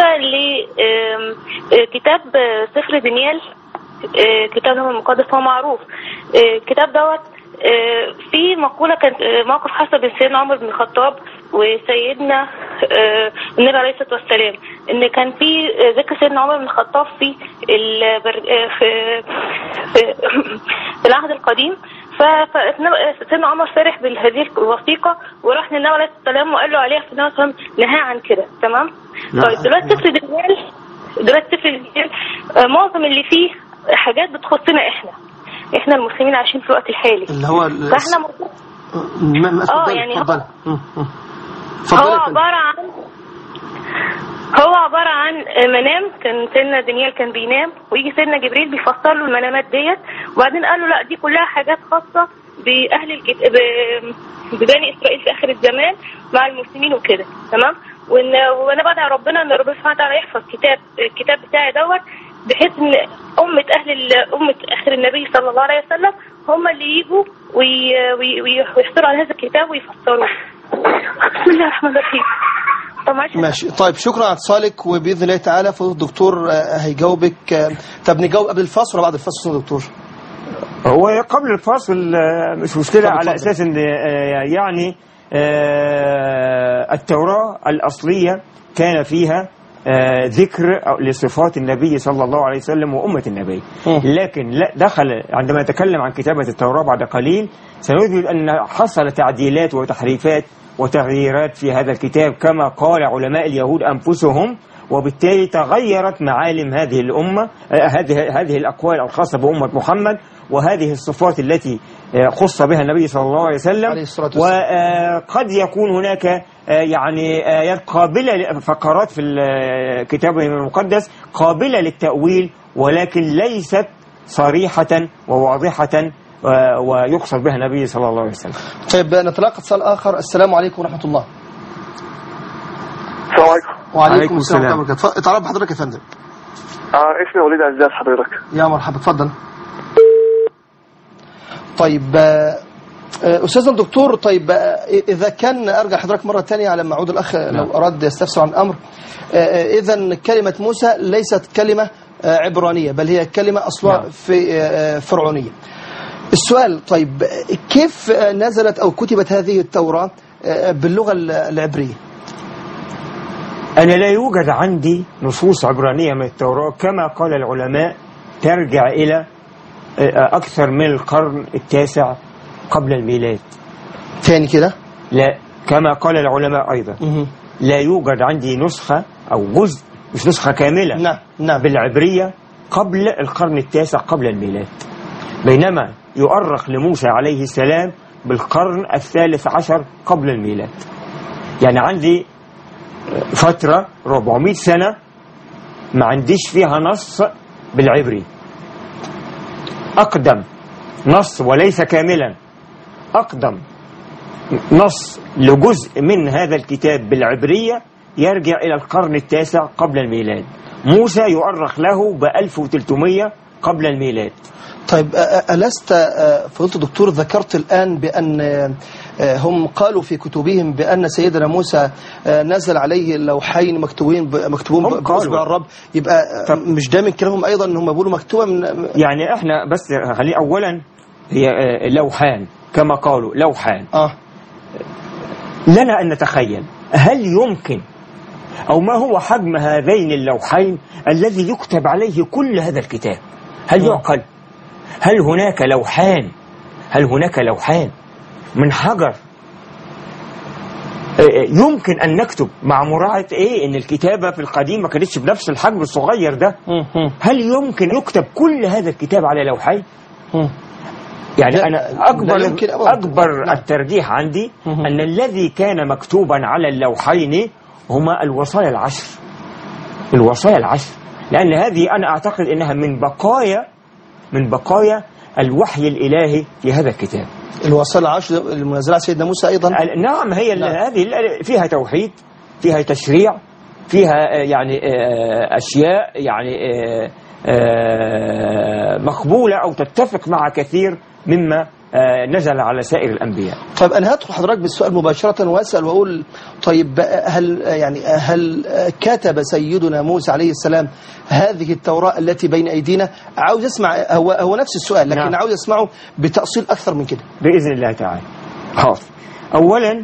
لكتاب سفر دانيال آه، كتاب هو المقدس هو معروف آه، الكتاب دوت آه، في مقولة كانت آه، موقف حصل بين سيدنا عمر بن الخطاب وسيدنا آه، النبي عليه الصلاة والسلام إن كان في آه، ذكر سيدنا عمر بن الخطاب في البر... آه، في في, في العهد القديم ف- فالنبي- سيدنا عمر فرح بهذه الوثيقة وراح للنبي عليه الصلاة والسلام وقال له عليها فالنبي صلى الله عليه وسلم نهى عن كده تمام؟ نعم. طيب دلوقتي سفر دانيال دلوقتي سفر دانيال آه، معظم اللي فيه حاجات بتخصنا احنا احنا المسلمين عايشين في الوقت الحالي اللي هو ال- فاحنا المفروض ما- ما- آه، اتفضلي، يعني هو- اتفضلي. مم، مم. هو اتفضلي يا فندم. عبارة عن هو عبارة عن منام كان سيدنا دانيال كان بينام ويجي سيدنا جبريل بيفسر له المنامات ديت وبعدين قال له لا دي كلها حاجات خاصة بأهل الكت... ب... ببني إسرائيل في آخر الزمان مع المسلمين وكده تمام وإن وأنا بدعي ربنا إن ربنا سبحانه وتعالى يحفظ كتاب الكتاب بتاعي دوت بحيث إن أمة أهل ال... أمة آخر النبي صلى الله عليه وسلم هم اللي يجوا وي... وي... وي... ويحصلوا على هذا الكتاب ويفسروه بسم الله الرحمن الرحيم طب معلش ماشي طيب شكرا على اتصالك وباذن الله تعالى فضل الدكتور آه، هيجاوبك آه، طب نجاوب قبل الفاصل ولا بعد الفاصل يا دكتور؟ هو قبل الفاصل آه، مش مشكلة اتفضل، على اتفضل. أساس أن آه، يعني آه، التوراة الأصلية كان فيها آه، ذكر لصفات النبي صلى الله عليه وسلم وأمة النبي مم. لكن لا دخل عندما نتكلم عن كتابة التوراة بعد قليل سنجد أن حصل تعديلات وتحريفات وتغييرات في هذا الكتاب كما قال علماء اليهود أنفسهم وبالتالي تغيرت معالم هذه الأمة آه، هذه هذه الأقوال الخاصة بأمة محمد وهذه الصفات التي آه، خص بها النبي صلى الله عليه وسلم عليه الصلاة والسلام. وقد يكون هناك آه، يعني آيات قابلة فقرات في ال- كتابهم المقدس قابلة للتأويل ولكن ليست صريحة وواضحة آه، ويقصد بها النبي صلى الله عليه وسلم طيب نتلقى اتصال اخر السلام عليكم ورحمه الله. السلام عليكم وعليكم عليكم السلام ورحمه السلام. الله وبركاته. اتفضل- اتعرف بحضرتك يا فندم. آه اسمي وليد عزاز حضرتك يا مرحبا اتفضل. طيب آه، آه، استاذنا الدكتور طيب آه، اذا كان ارجع لحضرتك مره ثانيه على ما عود الاخ لو اراد يستفسر عن الامر اذا كلمه موسى ليست كلمه آه، عبرانيه بل هي كلمه اصلها نعم. في آه، فرعونيه. السؤال طيب آه، كيف آه، نزلت او كتبت هذه التوراه آه، باللغه العبريه؟ أنا لا يوجد عندي نصوص عبرانية من التوراة كما قال العلماء ترجع إلى آه، أكثر من القرن التاسع قبل الميلاد تاني كده؟ لا كما قال العلماء أيضا مهم. لا يوجد عندي نسخة أو جزء مش نسخة كاملة نعم نعم بالعبرية قبل القرن التاسع قبل الميلاد بينما يؤرخ لموسى عليه السلام بالقرن الثالث عشر قبل الميلاد يعني عندي فترة 400 سنة ما عنديش فيها نص بالعبري أقدم نص وليس كاملا أقدم نص لجزء من هذا الكتاب بالعبرية يرجع إلى القرن التاسع قبل الميلاد موسى يؤرخ له ب 1300 قبل الميلاد طيب أ- أ- ألست أ، فضيلة الدكتور ذكرت الآن بأن أ، هم قالوا في كتبهم بأن سيدنا موسى أ، نزل عليه لوحين مكتوبين ب- مكتوبون هم ب- بأصبع قالوا. الرب يبقى أ، طب. مش ده من كلامهم أيضا أن هم بيقولوا مكتوبة من يعني احنا بس خلي أولا هي آه، لوحان كما قالوا لوحان آه لنا أن نتخيل هل يمكن أو ما هو حجم هذين اللوحين الذي يكتب عليه كل هذا الكتاب هل آه. يعقل هل هناك لوحان هل هناك لوحان من حجر آه، يمكن أن نكتب مع مراعاة إيه إن الكتابة في القديم ما كانتش بنفس الحجم الصغير ده مم. هل يمكن يكتب كل هذا الكتاب على لوحين مم. يعني لا- أنا لا أكبر يمكن أبداً. أكبر نعم. الترجيح عندي مهم. أن الذي كان مكتوبا على اللوحين هما الوصايا العشر الوصايا العشر لأن هذه أنا أعتقد أنها من بقايا من بقايا الوحي الإلهي في هذا الكتاب الوصايا العشر المنزلة على سيدنا موسى أيضا ال- نعم هي ال- نعم. هذه ال- فيها توحيد فيها تشريع فيها آه، يعني آه، أشياء يعني آه، آه، مقبولة أو تتفق مع كثير مما آه، نزل على سائر الأنبياء طيب أنا هدخل حضرتك بالسؤال مباشرة وأسأل وأقول طيب بقى هل يعني هل كتب سيدنا موسى عليه السلام هذه التوراة التي بين أيدينا عاوز أسمع هو هو نفس السؤال لكن نعم. عاوز أسمعه بتأصيل أكثر من كده بإذن الله تعالى حاضر أولا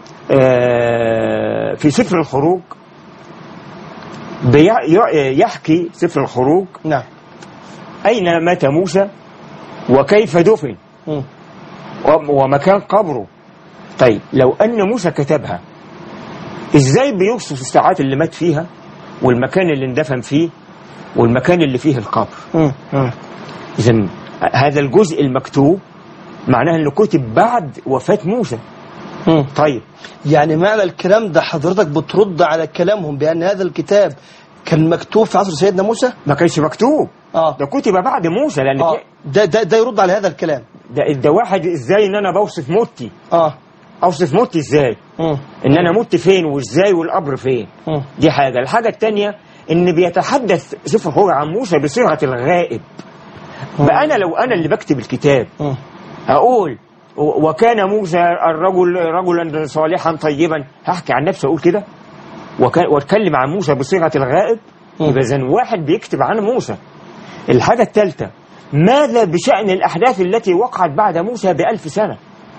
آه، في سفر الخروج بي- ي- يحكي سفر الخروج نعم أين مات موسى وكيف دفن مم. وم- ومكان قبره طيب لو أن موسى كتبها إزاي بيوصف الساعات اللي مات فيها والمكان اللي اندفن فيه والمكان اللي فيه القبر مم. مم. إذا هذا الجزء المكتوب معناه أنه كتب بعد وفاة موسى مم. طيب يعني معنى الكلام ده حضرتك بترد على كلامهم بأن هذا الكتاب كان مكتوب في عصر سيدنا موسى ما كانش مكتوب اه ده كتب بعد موسى لأن اه ده ده ده يرد على هذا الكلام ده, ده واحد إزاي إن أنا بوصف موتي اه أوصف موتي إزاي مم. إن أنا مت فين وإزاي والقبر فين مم. دي حاجة الحاجة التانية إن بيتحدث سفر الخروج عن موسى بصيغة الغائب بقى أنا لو أنا اللي بكتب الكتاب مم. أقول و- وكان موسى الرجل رجلا صالحا طيبا هحكي عن نفسي أقول كده وكان- واتكلم عن موسى بصيغة الغائب مم. يبقى إذا واحد بيكتب عن موسى الحاجة الثالثة ماذا بشأن الأحداث التي وقعت بعد موسى بألف سنة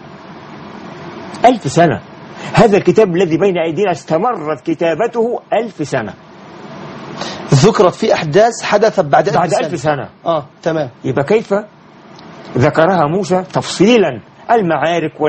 ألف سنة هذا الكتاب الذي بين أيدينا استمرت كتابته ألف سنة ذكرت في أحداث حدثت بعد ألف بعد سنة. ألف سنة اه تمام يبقى كيف ذكرها موسى تفصيلا المعارك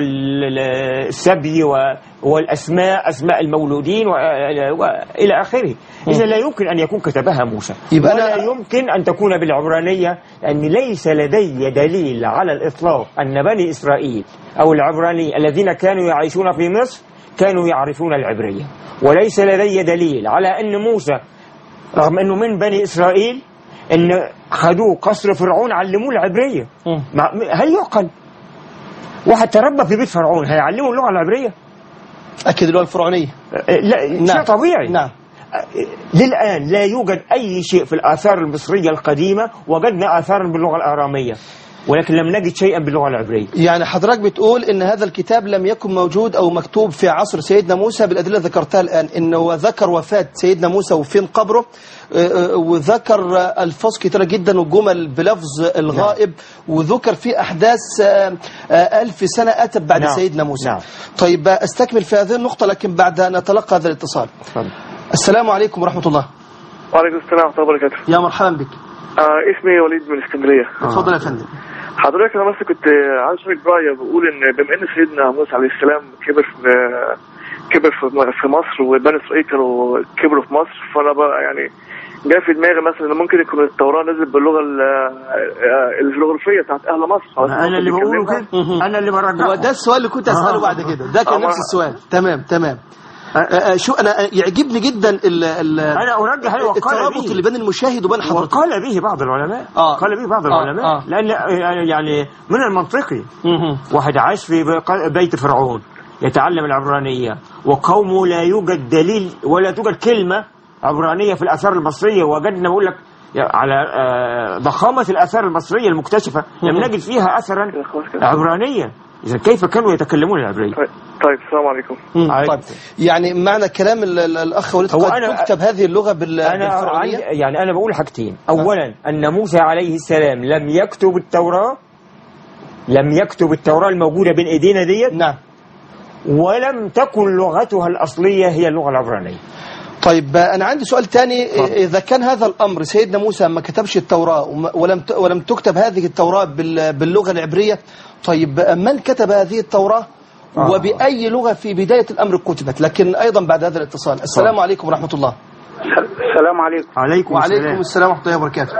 والسبي و- والأسماء أسماء المولودين و- وإلى آخره إذا لا يمكن أن يكون كتبها موسى يبقى ولا أنا- يمكن أن تكون بالعبرانية لأن ليس لدي دليل على الإطلاق أن بني إسرائيل أو العبراني الذين كانوا يعيشون في مصر كانوا يعرفون العبرية وليس لدي دليل على أن موسى رغم أنه من بني إسرائيل أن خدوه قصر فرعون علموه العبرية مم. مع- هل يعقل واحد تربى في بيت فرعون هيعلمه اللغة العبرية أكيد اللغة الفرعونية أه، لا شيء نعم. طبيعي نعم أه، للآن لا يوجد أي شيء في الآثار المصرية القديمة وجدنا آثارا باللغة الآرامية ولكن لم نجد شيئا باللغة العبرية يعني حضرتك بتقول ان هذا الكتاب لم يكن موجود او مكتوب في عصر سيدنا موسى بالادله اللي ذكرتها الان انه ذكر وفاه سيدنا موسى وفين قبره آه، آه، وذكر آه، الفاظ كثيره جدا وجمل بلفظ الغائب وذكر في احداث آه، آه، ألف سنه اتت بعد نعم. سيدنا موسى نعم. طيب بقى استكمل في هذه النقطه لكن بعد ان نتلقى هذا الاتصال اتفضل. السلام عليكم ورحمه الله وعليكم السلام ورحمة الله وبركاته يا مرحبا بك آه اسمي وليد من اسكندرية اتفضل يا فندم حضرتك انا بس كنت عايز اشارك برايي بقول ان بما ان سيدنا موسى عليه السلام كبر في كبر في في مصر وبني اسرائيل كانوا كبروا في مصر فانا بقى يعني جاي في دماغي مثلا ان ممكن يكون التوراه نزلت باللغه ال- آه، الجغرافيه بتاعت اهل مصر أنا اللي بقوله كده مهم. أنا اللي هو برجعه ده السؤال اللي كنت اساله آه. بعد كده ده كان آه. نفس السؤال تمام تمام آه، آه، شو انا آه، يعجبني جدا ال ال أنا أرجح أيوة، وقال الترابط به. اللي بين المشاهد وبين حضرتك وقال به بعض العلماء آه. قال به بعض آه. العلماء آه. لأن يعني من المنطقي مهم. واحد عاش في بق- بيت فرعون يتعلم العبرانية وقومه لا يوجد دليل ولا توجد كلمة عبرانية في الآثار المصرية وجدنا بقول لك على آه، ضخامة الآثار المصرية المكتشفة لم مم. نجد فيها أثرا خلاص كده. عبرانيا إذا كيف كانوا يتكلمون العبرية طيب طيب السلام عليكم مم. عليكم. طيب يعني معنى كلام ال- ال- الاخ وليد هو قد أنا- تكتب هذه اللغه بال- أنا بالفرعونيه عندي يعني أنا بقول حاجتين أولا أن موسى عليه السلام لم يكتب التوراة لم يكتب التوراة الموجودة بين إيدينا ديت نعم ولم تكن لغتها الأصلية هي اللغة العبرانية طيب آه، انا عندي سؤال تاني اذا كان هذا الامر سيدنا موسى ما كتبش التوراه وما- ولم ت- ولم تكتب هذه التوراه بال- باللغه العبريه طيب آه، من كتب هذه التوراه آه. وبأي لغة في بداية الأمر كتبت لكن أيضا بعد هذا الاتصال السلام عليكم ورحمة الله السلام عليكم عليكم وعليكم السلام السلام ورحمة الله وبركاته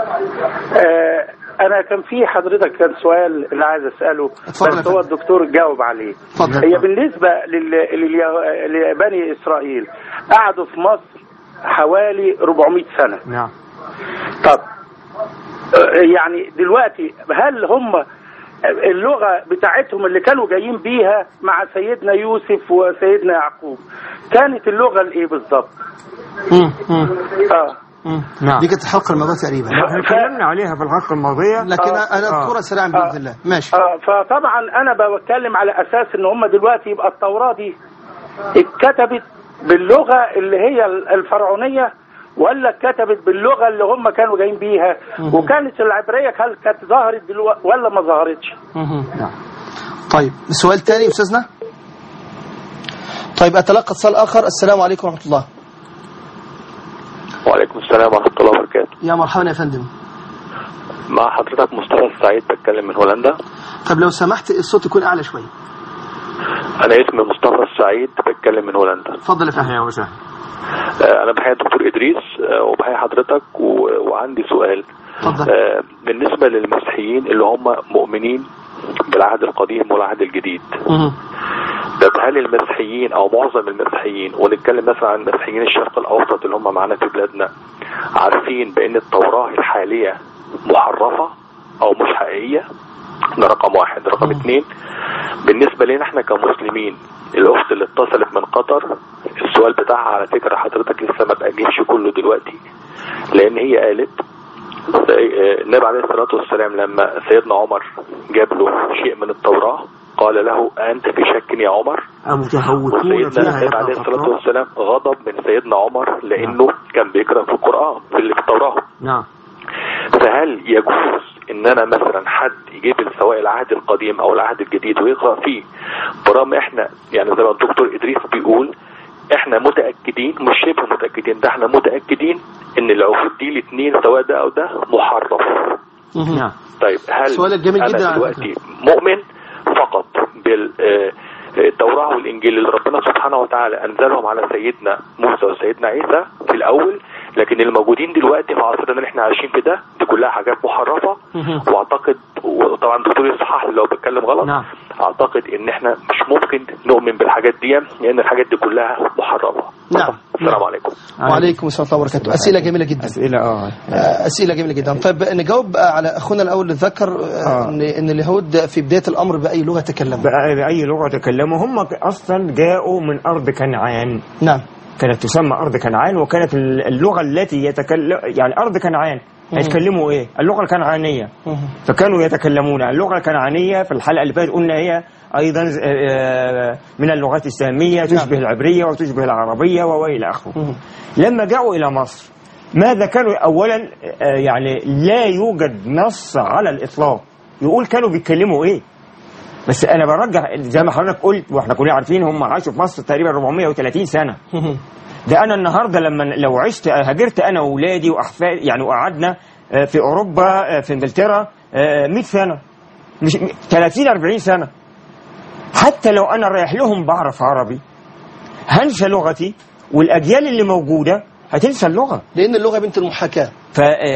آه انا كان في حضرتك كان سؤال اللي عايز اساله اتفضل يا بس هو فندم. الدكتور جاوب عليه اتفضل. هي بالنسبه لل... لل... لبني اسرائيل قعدوا في مصر حوالي 400 سنه نعم طب آه، يعني دلوقتي هل هم اللغة بتاعتهم اللي كانوا جايين بيها مع سيدنا يوسف وسيدنا يعقوب كانت اللغة الايه بالظبط؟ مم. مم. اه مم. نعم دي كانت الحلقة الماضية تقريبا احنا اتكلمنا عليها في الحلقه الماضيه لكن آه. أنا أذكرها سريعا بإذن الله ماشي آه فطبعا انا بتكلم على اساس ان هم دلوقتي يبقى التوراة دي اتكتبت باللغة اللي هي الفرعونية ولا اتكتبت باللغة اللي هم كانوا جايين بيها مهم. وكانت العبرية هل كانت ظهرت دلوقتي ولا ما ظهرتش مهم. نعم. طيب سؤال تاني أستاذنا طيب أتلقى اتصال آخر السلام عليكم ورحمة الله وعليكم السلام ورحمة الله وبركاته يا مرحبا يا فندم مع حضرتك مصطفى السعيد بتكلم من هولندا طب لو سمحت الصوت يكون أعلى شوية أنا اسمي مصطفى السعيد بتكلم من هولندا اتفضل يا فندم اهلا وسهلا آه، أنا بحيي الدكتور إدريس آه، وبحيي حضرتك و- وعندي سؤال اتفضل آه، بالنسبة للمسيحيين اللي هم مؤمنين بالعهد القديم والعهد الجديد مهم. طب هل المسيحيين او معظم المسيحيين ونتكلم مثلا عن مسيحيين الشرق الاوسط اللي هم معانا في بلادنا عارفين بان التوراه الحاليه محرفه او مش حقيقيه ده رقم واحد رقم مم. اتنين بالنسبه لنا احنا كمسلمين الاخت اللي اتصلت من قطر السؤال بتاعها على فكره حضرتك لسه ما تاجلش كله دلوقتي لان هي قالت آه، النبي عليه الصلاه والسلام لما سيدنا عمر جاب له شيء من التوراه قال له انت في شك يا عمر المتهوكون وسيدنا فيها النبي عليه الصلاه يتفقهون والسلام غضب من سيدنا عمر لانه كان بيقرا في القران في اللي في التوراه نعم فهل يجوز ان انا مثلا حد يجيب لي سواء العهد القديم او العهد الجديد ويقرا فيه برغم احنا يعني زي ما الدكتور ادريس بيقول احنا متاكدين مش شبه متاكدين ده احنا متاكدين ان العهود دي الاثنين سواء ده او ده محرف مهم. نعم طيب هل سؤالك جميل جدا انا على دلوقتي مؤمن فقط بال آه، التوراة والإنجيل اللي ربنا سبحانه وتعالى أنزلهم على سيدنا موسى وسيدنا عيسى في الأول لكن الموجودين دلوقتي في عصرنا اللي احنا عايشين في ده دي كلها حاجات محرفة مهم. واعتقد وطبعا الدكتور يصحح لي لو بتكلم غلط نعم. اعتقد ان احنا مش ممكن نؤمن بالحاجات دي لان الحاجات دي كلها محرفة نعم. السلام عليكم وعليكم السلام ورحمة الله وبركاته أسئلة جميلة جدا اسئله اه آه، أسئلة جميلة جدا طيب نجاوب على أخونا الأول اللي ذكر آه، آه. إن إن اليهود في بداية الأمر بأي لغة تكلموا بقى بأي لغة تكلموا هم أصلا جاءوا من أرض كنعان نعم كانت تسمى أرض كنعان وكانت اللغة التي يتكلم يعني أرض كنعان هيتكلموا إيه؟ اللغة الكنعانية مهم. فكانوا يتكلمون اللغة الكنعانية في الحلقة اللي فاتت قلنا هي أيضا آه، من اللغات السامية تشبه العبرية وتشبه العربية وإلى آخره مهم. لما جاءوا إلى مصر ماذا كانوا أولا آه، يعني لا يوجد نص على الإطلاق يقول كانوا بيتكلموا إيه بس أنا برجع زي ما حضرتك قلت وإحنا كلنا عارفين هم عاشوا في مصر تقريبا 430 سنة مهم. ده انا النهارده لما لو عشت هاجرت انا واولادي واحفاد يعني وقعدنا آه، في اوروبا آه، في انجلترا آه، 100 سنه مش 30 40 سنه حتى لو انا رايح لهم بعرف عربي هنسى لغتي والاجيال اللي موجوده هتنسى اللغه لأن اللغة بنت المحاكاة ف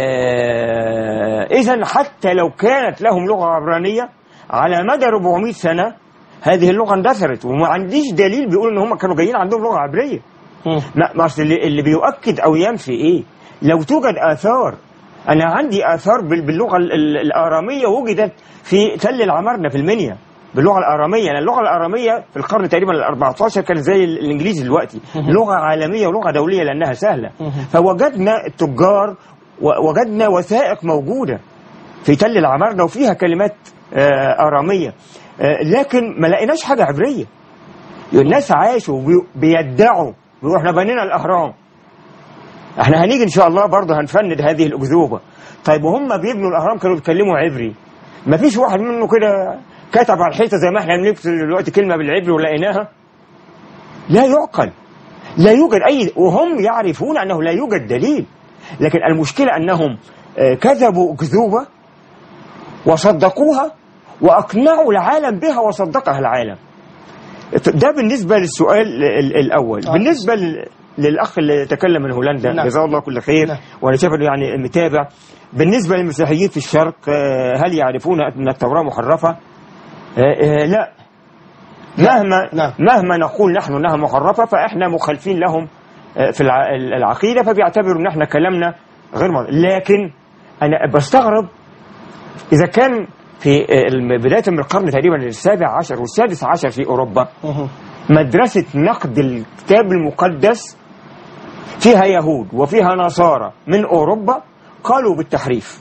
اذا حتى لو كانت لهم لغه عبرانيه على مدى 400 سنه هذه اللغه اندثرت وما عنديش دليل بيقول ان هم كانوا جايين عندهم لغه عبريه مم. ما ما أصل اللي, اللي بيؤكد او ينفي ايه لو توجد اثار انا عندي اثار بال- باللغه ال- ال- الاراميه وجدت في تل العمارنه في المنيا باللغه الاراميه يعني اللغه الاراميه في القرن تقريبا ال 14 كانت زي ال- الانجليزي دلوقتي لغه عالميه ولغه دوليه لانها سهله فوجدنا التجار ووجدنا وثائق موجوده في تل العمارنه وفيها كلمات آه، اراميه آه، لكن ما لقيناش حاجه عبريه الناس عاشوا بي- بيدعوا بيقولوا احنا بنينا الاهرام احنا هنيجي ان شاء الله برضه هنفند هذه الاكذوبه طيب وهم بيبنوا الاهرام كانوا بيتكلموا عبري ما فيش واحد منه كده كتب على الحيطه زي ما احنا بنكتب دلوقتي كلمه بالعبري ولقيناها لا يعقل لا يوجد اي وهم يعرفون انه لا يوجد دليل لكن المشكله انهم آه، كذبوا اكذوبه وصدقوها واقنعوا العالم بها وصدقها العالم ده بالنسبه للسؤال ال- الاول آه. بالنسبه لل- للاخ اللي تكلم من هولندا نعم. جزاه الله كل خير نعم. وانا شايف انه يعني متابع بالنسبه للمسيحيين في الشرق آه، هل يعرفون ان التوراه محرفه؟ آه، آه، لا مهما نعم. مهما نقول نحن انها محرفه فاحنا مخالفين لهم آه، في الع- العقيده فبيعتبروا ان احنا كلامنا غير مر... لكن أنا بستغرب إذا كان في آه، بداية من القرن تقريبا السابع عشر والسادس عشر في أوروبا مه. مدرسة نقد الكتاب المقدس فيها يهود وفيها نصارى من أوروبا قالوا بالتحريف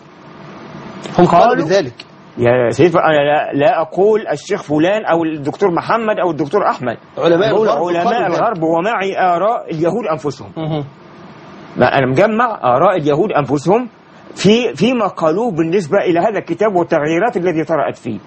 هم قالوا قالوا- بذلك يا سيد أنا لا, لا أقول الشيخ فلان أو الدكتور محمد أو الدكتور أحمد علماء بقول الغرب علماء قالوا ذلك. الغرب ومعي آراء اليهود أنفسهم مه. ما أنا مجمع آراء اليهود أنفسهم في فيما قالوه بالنسبة إلى هذا الكتاب والتغييرات التي طرأت فيه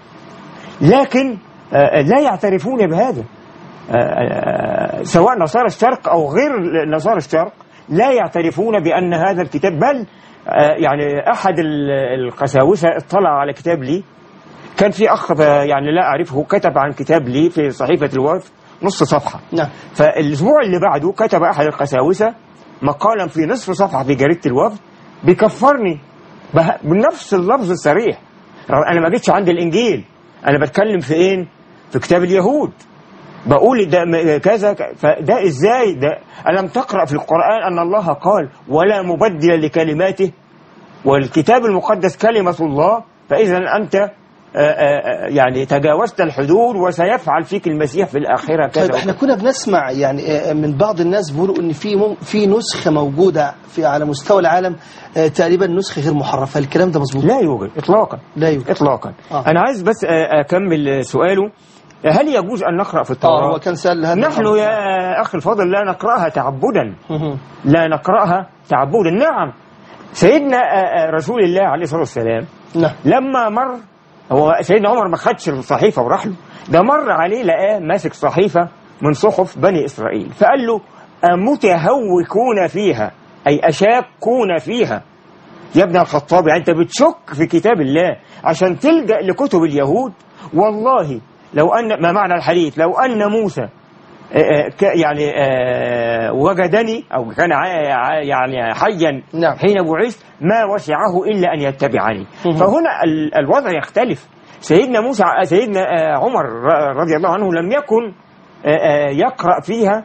لكن آه، لا يعترفون بهذا آه، آه، سواء نصارى الشرق أو غير نصارى الشرق لا يعترفون بأن هذا الكتاب بل آه، يعني أحد ال- القساوسة اطلع على كتاب لي كان في أخ آه، يعني لا أعرفه كتب عن كتاب لي في صحيفة الوفد نص صفحة نعم فالاسبوع اللي بعده كتب احد القساوسه مقالا في نصف صفحه في جريده الوفد بيكفرني به- بنفس اللفظ الصريح رغم انا ما جيتش عند الانجيل انا بتكلم في ايه في كتاب اليهود بقول ده م- كذا ك- فده ازاي ده الم تقرا في القران ان الله قال ولا مبدل لكلماته والكتاب المقدس كلمه الله فاذا انت آه، آه، آه، يعني تجاوزت الحدود وسيفعل فيك المسيح في الاخره كذا طيب احنا وكذا. كنا بنسمع يعني آه، من بعض الناس بيقولوا ان في مم- في نسخه موجوده في على مستوى العالم آه، تقريبا نسخه غير محرفه الكلام ده مظبوط لا يوجد اطلاقا لا يوجد اطلاقا آه. انا عايز بس آه، اكمل سؤاله هل يجوز ان نقرا في اه التوراه هو كان سال هذا نحن الأمر. يا اخي الفاضل لا نقراها تعبدا مه. لا نقراها تعبدا نعم سيدنا آه، آه، رسول الله عليه الصلاه والسلام نعم لما مر هو سيدنا عمر ما خدش الصحيفه وراح له ده مر عليه لقاه ماسك صحيفه من صحف بني اسرائيل فقال له أمتهوكون فيها اي اشاكون فيها يا ابن الخطاب يعني انت بتشك في كتاب الله عشان تلجا لكتب اليهود والله لو ان ما معنى الحديث لو ان موسى آه، آه، ك- يعني آه، وجدني او كان ع- ع- يعني حيا نعم. حين بعثت ما وسعه الا ان يتبعني مهم. فهنا ال- الوضع يختلف سيدنا موسى سيدنا آه، عمر ر- رضي الله عنه لم يكن آه، آه، يقرا فيها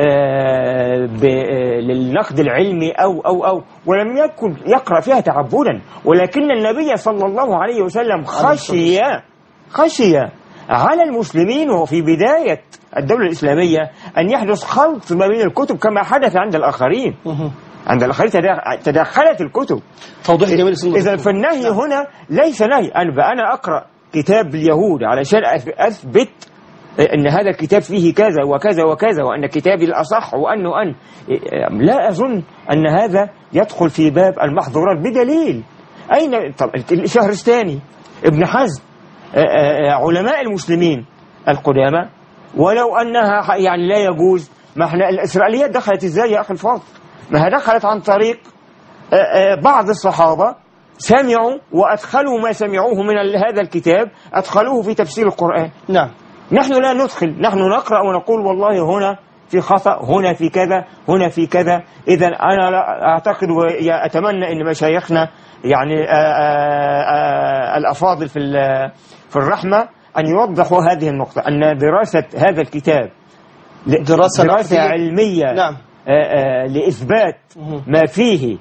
آه، ب- آه، للنقد العلمي او او او ولم يكن يقرا فيها تعبدا ولكن النبي صلى الله عليه وسلم خشي خشي على المسلمين وفي بداية الدولة الإسلامية أن يحدث خلط ما بين الكتب كما حدث عند الآخرين مه. عند الآخرين تدا- تداخلت الكتب توضيح جميل سنة إذا فالنهي هنا ليس نهي أنا أنا أقرأ كتاب اليهود علشان أث- أثبت أن هذا الكتاب فيه كذا وكذا وكذا وأن كتابي الأصح وأنه أن لا أظن أن هذا يدخل في باب المحظورات بدليل أين طب الشهرستاني ابن حزم آه، آه، آه، علماء المسلمين القدامى ولو أنها ح- يعني لا يجوز ما احنا الإسرائيليات دخلت إزاي يا أخي الفاضل ما هي دخلت عن طريق آه، آه، بعض الصحابة سمعوا وأدخلوا ما سمعوه من ال- هذا الكتاب أدخلوه في تفسير القرآن نعم نحن لا ندخل نحن نقرأ ونقول والله هنا في خطأ هنا في كذا هنا في كذا إذا أنا لا أعتقد وأتمنى أن مشايخنا يعني آآ آآ الأفاضل في ال- في الرحمة أن يوضحوا هذه النقطة أن دراسة هذا الكتاب ل- دراسة دراسة نقدية. علمية نعم. آآ لإثبات مهم. ما فيه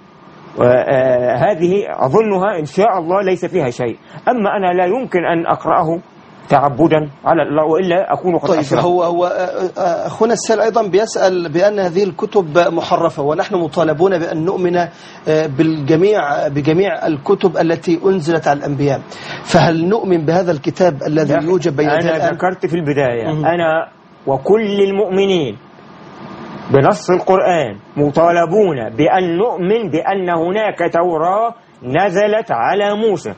وهذه أظنها إن شاء الله ليس فيها شيء أما أنا لا يمكن أن أقرأه تعبدا على الله وإلا أكون قد طيب أشركت. هو هو آه، آه، اخونا السائل ايضا بيسال بان هذه الكتب محرفه ونحن مطالبون بان نؤمن آه، بالجميع بجميع الكتب التي انزلت على الانبياء فهل نؤمن بهذا الكتاب الذي يا أخي، يوجد بين يدينا أنا الآن؟ ذكرت في البداية مهم. أنا وكل المؤمنين بنص القرآن مطالبون بأن نؤمن بأن هناك توراة نزلت على موسى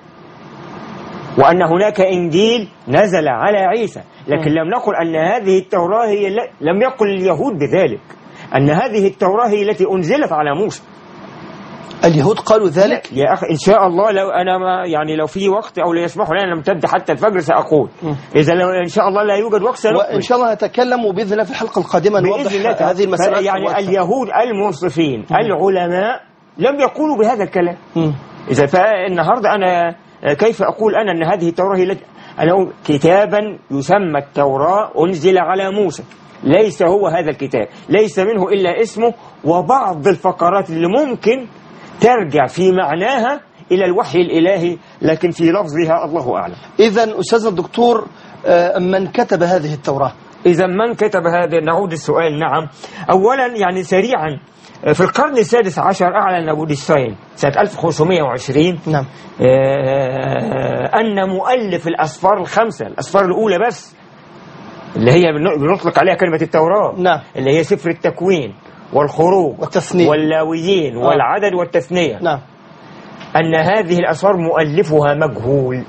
وأن هناك إنجيل نزل على عيسى لكن لم نقل أن هذه التوراة هي ل- لم يقل اليهود بذلك أن هذه التوراة هي التي أنزلت على موسى اليهود قالوا ذلك يا أخي إن شاء الله لو أنا ما يعني لو في وقت أو لا يسمحوا لنا نمتد حتى الفجر سأقول مم. إذا لو إن شاء الله لا يوجد وقت وان سنقول شاء الله نتكلم وباذن الله في الحلقه القادمه بإذن نوضح الله تعالى. هذه المسألة يعني أكثر. اليهود المنصفين العلماء لم يقولوا بهذا الكلام مم. إذا فالنهاردة أنا كيف أقول أنا أن هذه التوراة هي التي أنا أقول كتابا يسمى التوراة أنزل على موسى ليس هو هذا الكتاب ليس منه إلا اسمه وبعض الفقرات اللي ممكن ترجع في معناها إلى الوحي الإلهي لكن في لفظها الله أعلم إذا أستاذنا الدكتور آه، من كتب هذه التوراة إذا من كتب هذا نعود السؤال نعم أولا يعني سريعا في القرن السادس عشر أعلن أبو ديستاين سنة 1520 نعم آه، أن مؤلف الأسفار الخمسة الأسفار الأولى بس اللي هي بن- بنطلق عليها كلمة التوراة نعم. اللي هي سفر التكوين والخروج والتثنية. واللاويين آه. والعدد والتثنية نعم أن هذه الأسفار مؤلفها مجهول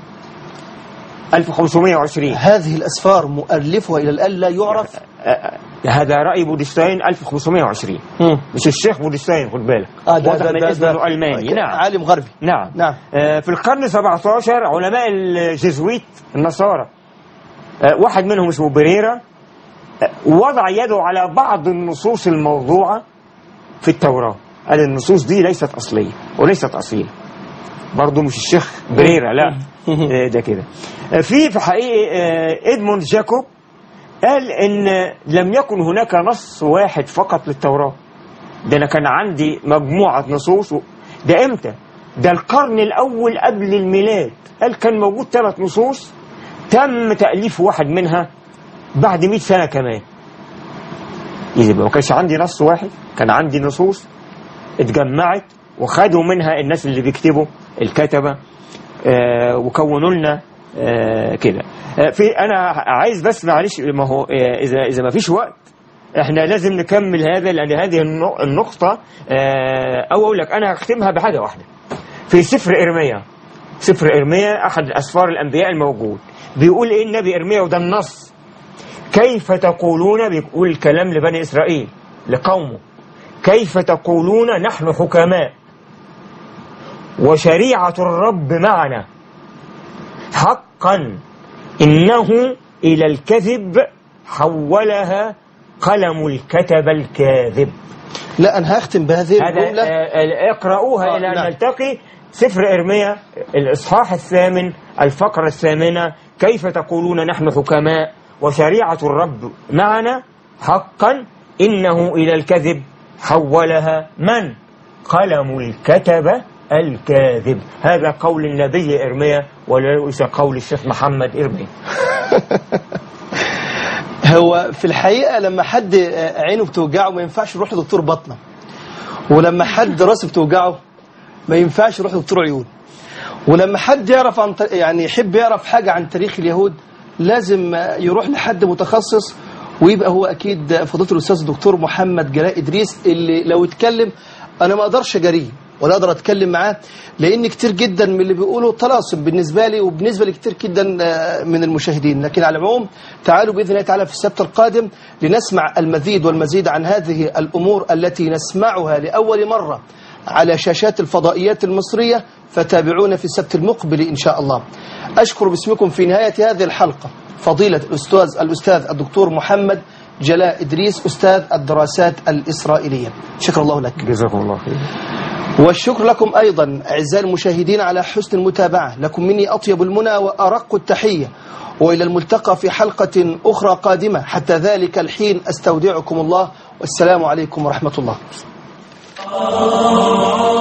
1520 هذه الأسفار مؤلفها إلى الآن لا يعرف آه، هذا رأي بودستاين 1520 مم. مش الشيخ بودستاين خد بالك آه ده واضح ده من ده اسمه ده إنه ألماني نعم عالم غربي نعم نعم. آه، في القرن 17 علماء الجزويت النصارى آه، واحد منهم اسمه بريرا آه، وضع يده على بعض النصوص الموضوعة في التوراة قال النصوص دي ليست أصلية وليست أصيلة برضه مش الشيخ بريرا لا آه، ده كده آه، في في حقيقة آه، إدموند جاكوب قال إن لم يكن هناك نص واحد فقط للتوراة ده أنا كان عندي مجموعة نصوص و- ده إمتى؟ ده القرن الأول قبل الميلاد قال كان موجود ثلاث نصوص تم تأليف واحد منها بعد 100 سنة كمان يبقى ما كانش عندي نص واحد كان عندي نصوص اتجمعت وخدوا منها الناس اللي بيكتبوا الكتبة آه وكونوا لنا آه كده آه في انا عايز بس معلش ما هو آه اذا اذا ما فيش وقت احنا لازم نكمل هذا لان هذه النق- النقطة آه او اقول لك انا هختمها بحاجة واحدة في سفر ارميا سفر ارميا احد اسفار الانبياء الموجود بيقول ايه النبي ارميا وده النص كيف تقولون بيقول الكلام لبني اسرائيل لقومه كيف تقولون نحن حكماء وشريعة الرب معنا حقا إنه إلى الكذب حولها قلم الكتب الكاذب لا أنا هختم بهذه هذا الجملة آه، آه، اقرأوها آه، إلى أن نعم. نلتقي سفر إرميا الإصحاح الثامن الفقرة الثامنة كيف تقولون نحن حكماء وشريعة الرب معنا حقا إنه إلى الكذب حولها من قلم الكتب الكاذب هذا قول النبي إرميا وليس قول الشيخ محمد إرميا هو في الحقيقة لما حد عينه بتوجعه ما ينفعش يروح لدكتور بطنة ولما حد راسه بتوجعه ما ينفعش يروح لدكتور عيون ولما حد يعرف عن ط- يعني يحب يعرف حاجة عن تاريخ اليهود لازم يروح لحد متخصص ويبقى هو أكيد فضيلة الأستاذ الدكتور محمد جلاء إدريس اللي لو اتكلم أنا ما أقدرش أجاريه ولا أقدر أتكلم معاه لأن كتير جدا من اللي بيقوله طلاسم بالنسبة لي وبالنسبة لكتير جدا آه، من المشاهدين لكن على العموم تعالوا بإذن الله تعالى في السبت القادم لنسمع المزيد والمزيد عن هذه الأمور التي نسمعها لأول مرة على شاشات الفضائيات المصرية فتابعونا في السبت المقبل إن شاء الله أشكر باسمكم في نهاية هذه الحلقة فضيلة الأستاذ الأستاذ الدكتور محمد جلاء إدريس أستاذ الدراسات الإسرائيلية شكر الله لك جزاكم الله خير والشكر لكم أيضا أعزائي المشاهدين على حسن المتابعة لكم مني أطيب المنى وأرق التحية وإلى الملتقى في حلقة أخرى قادمة حتى ذلك الحين أستودعكم الله والسلام عليكم ورحمة الله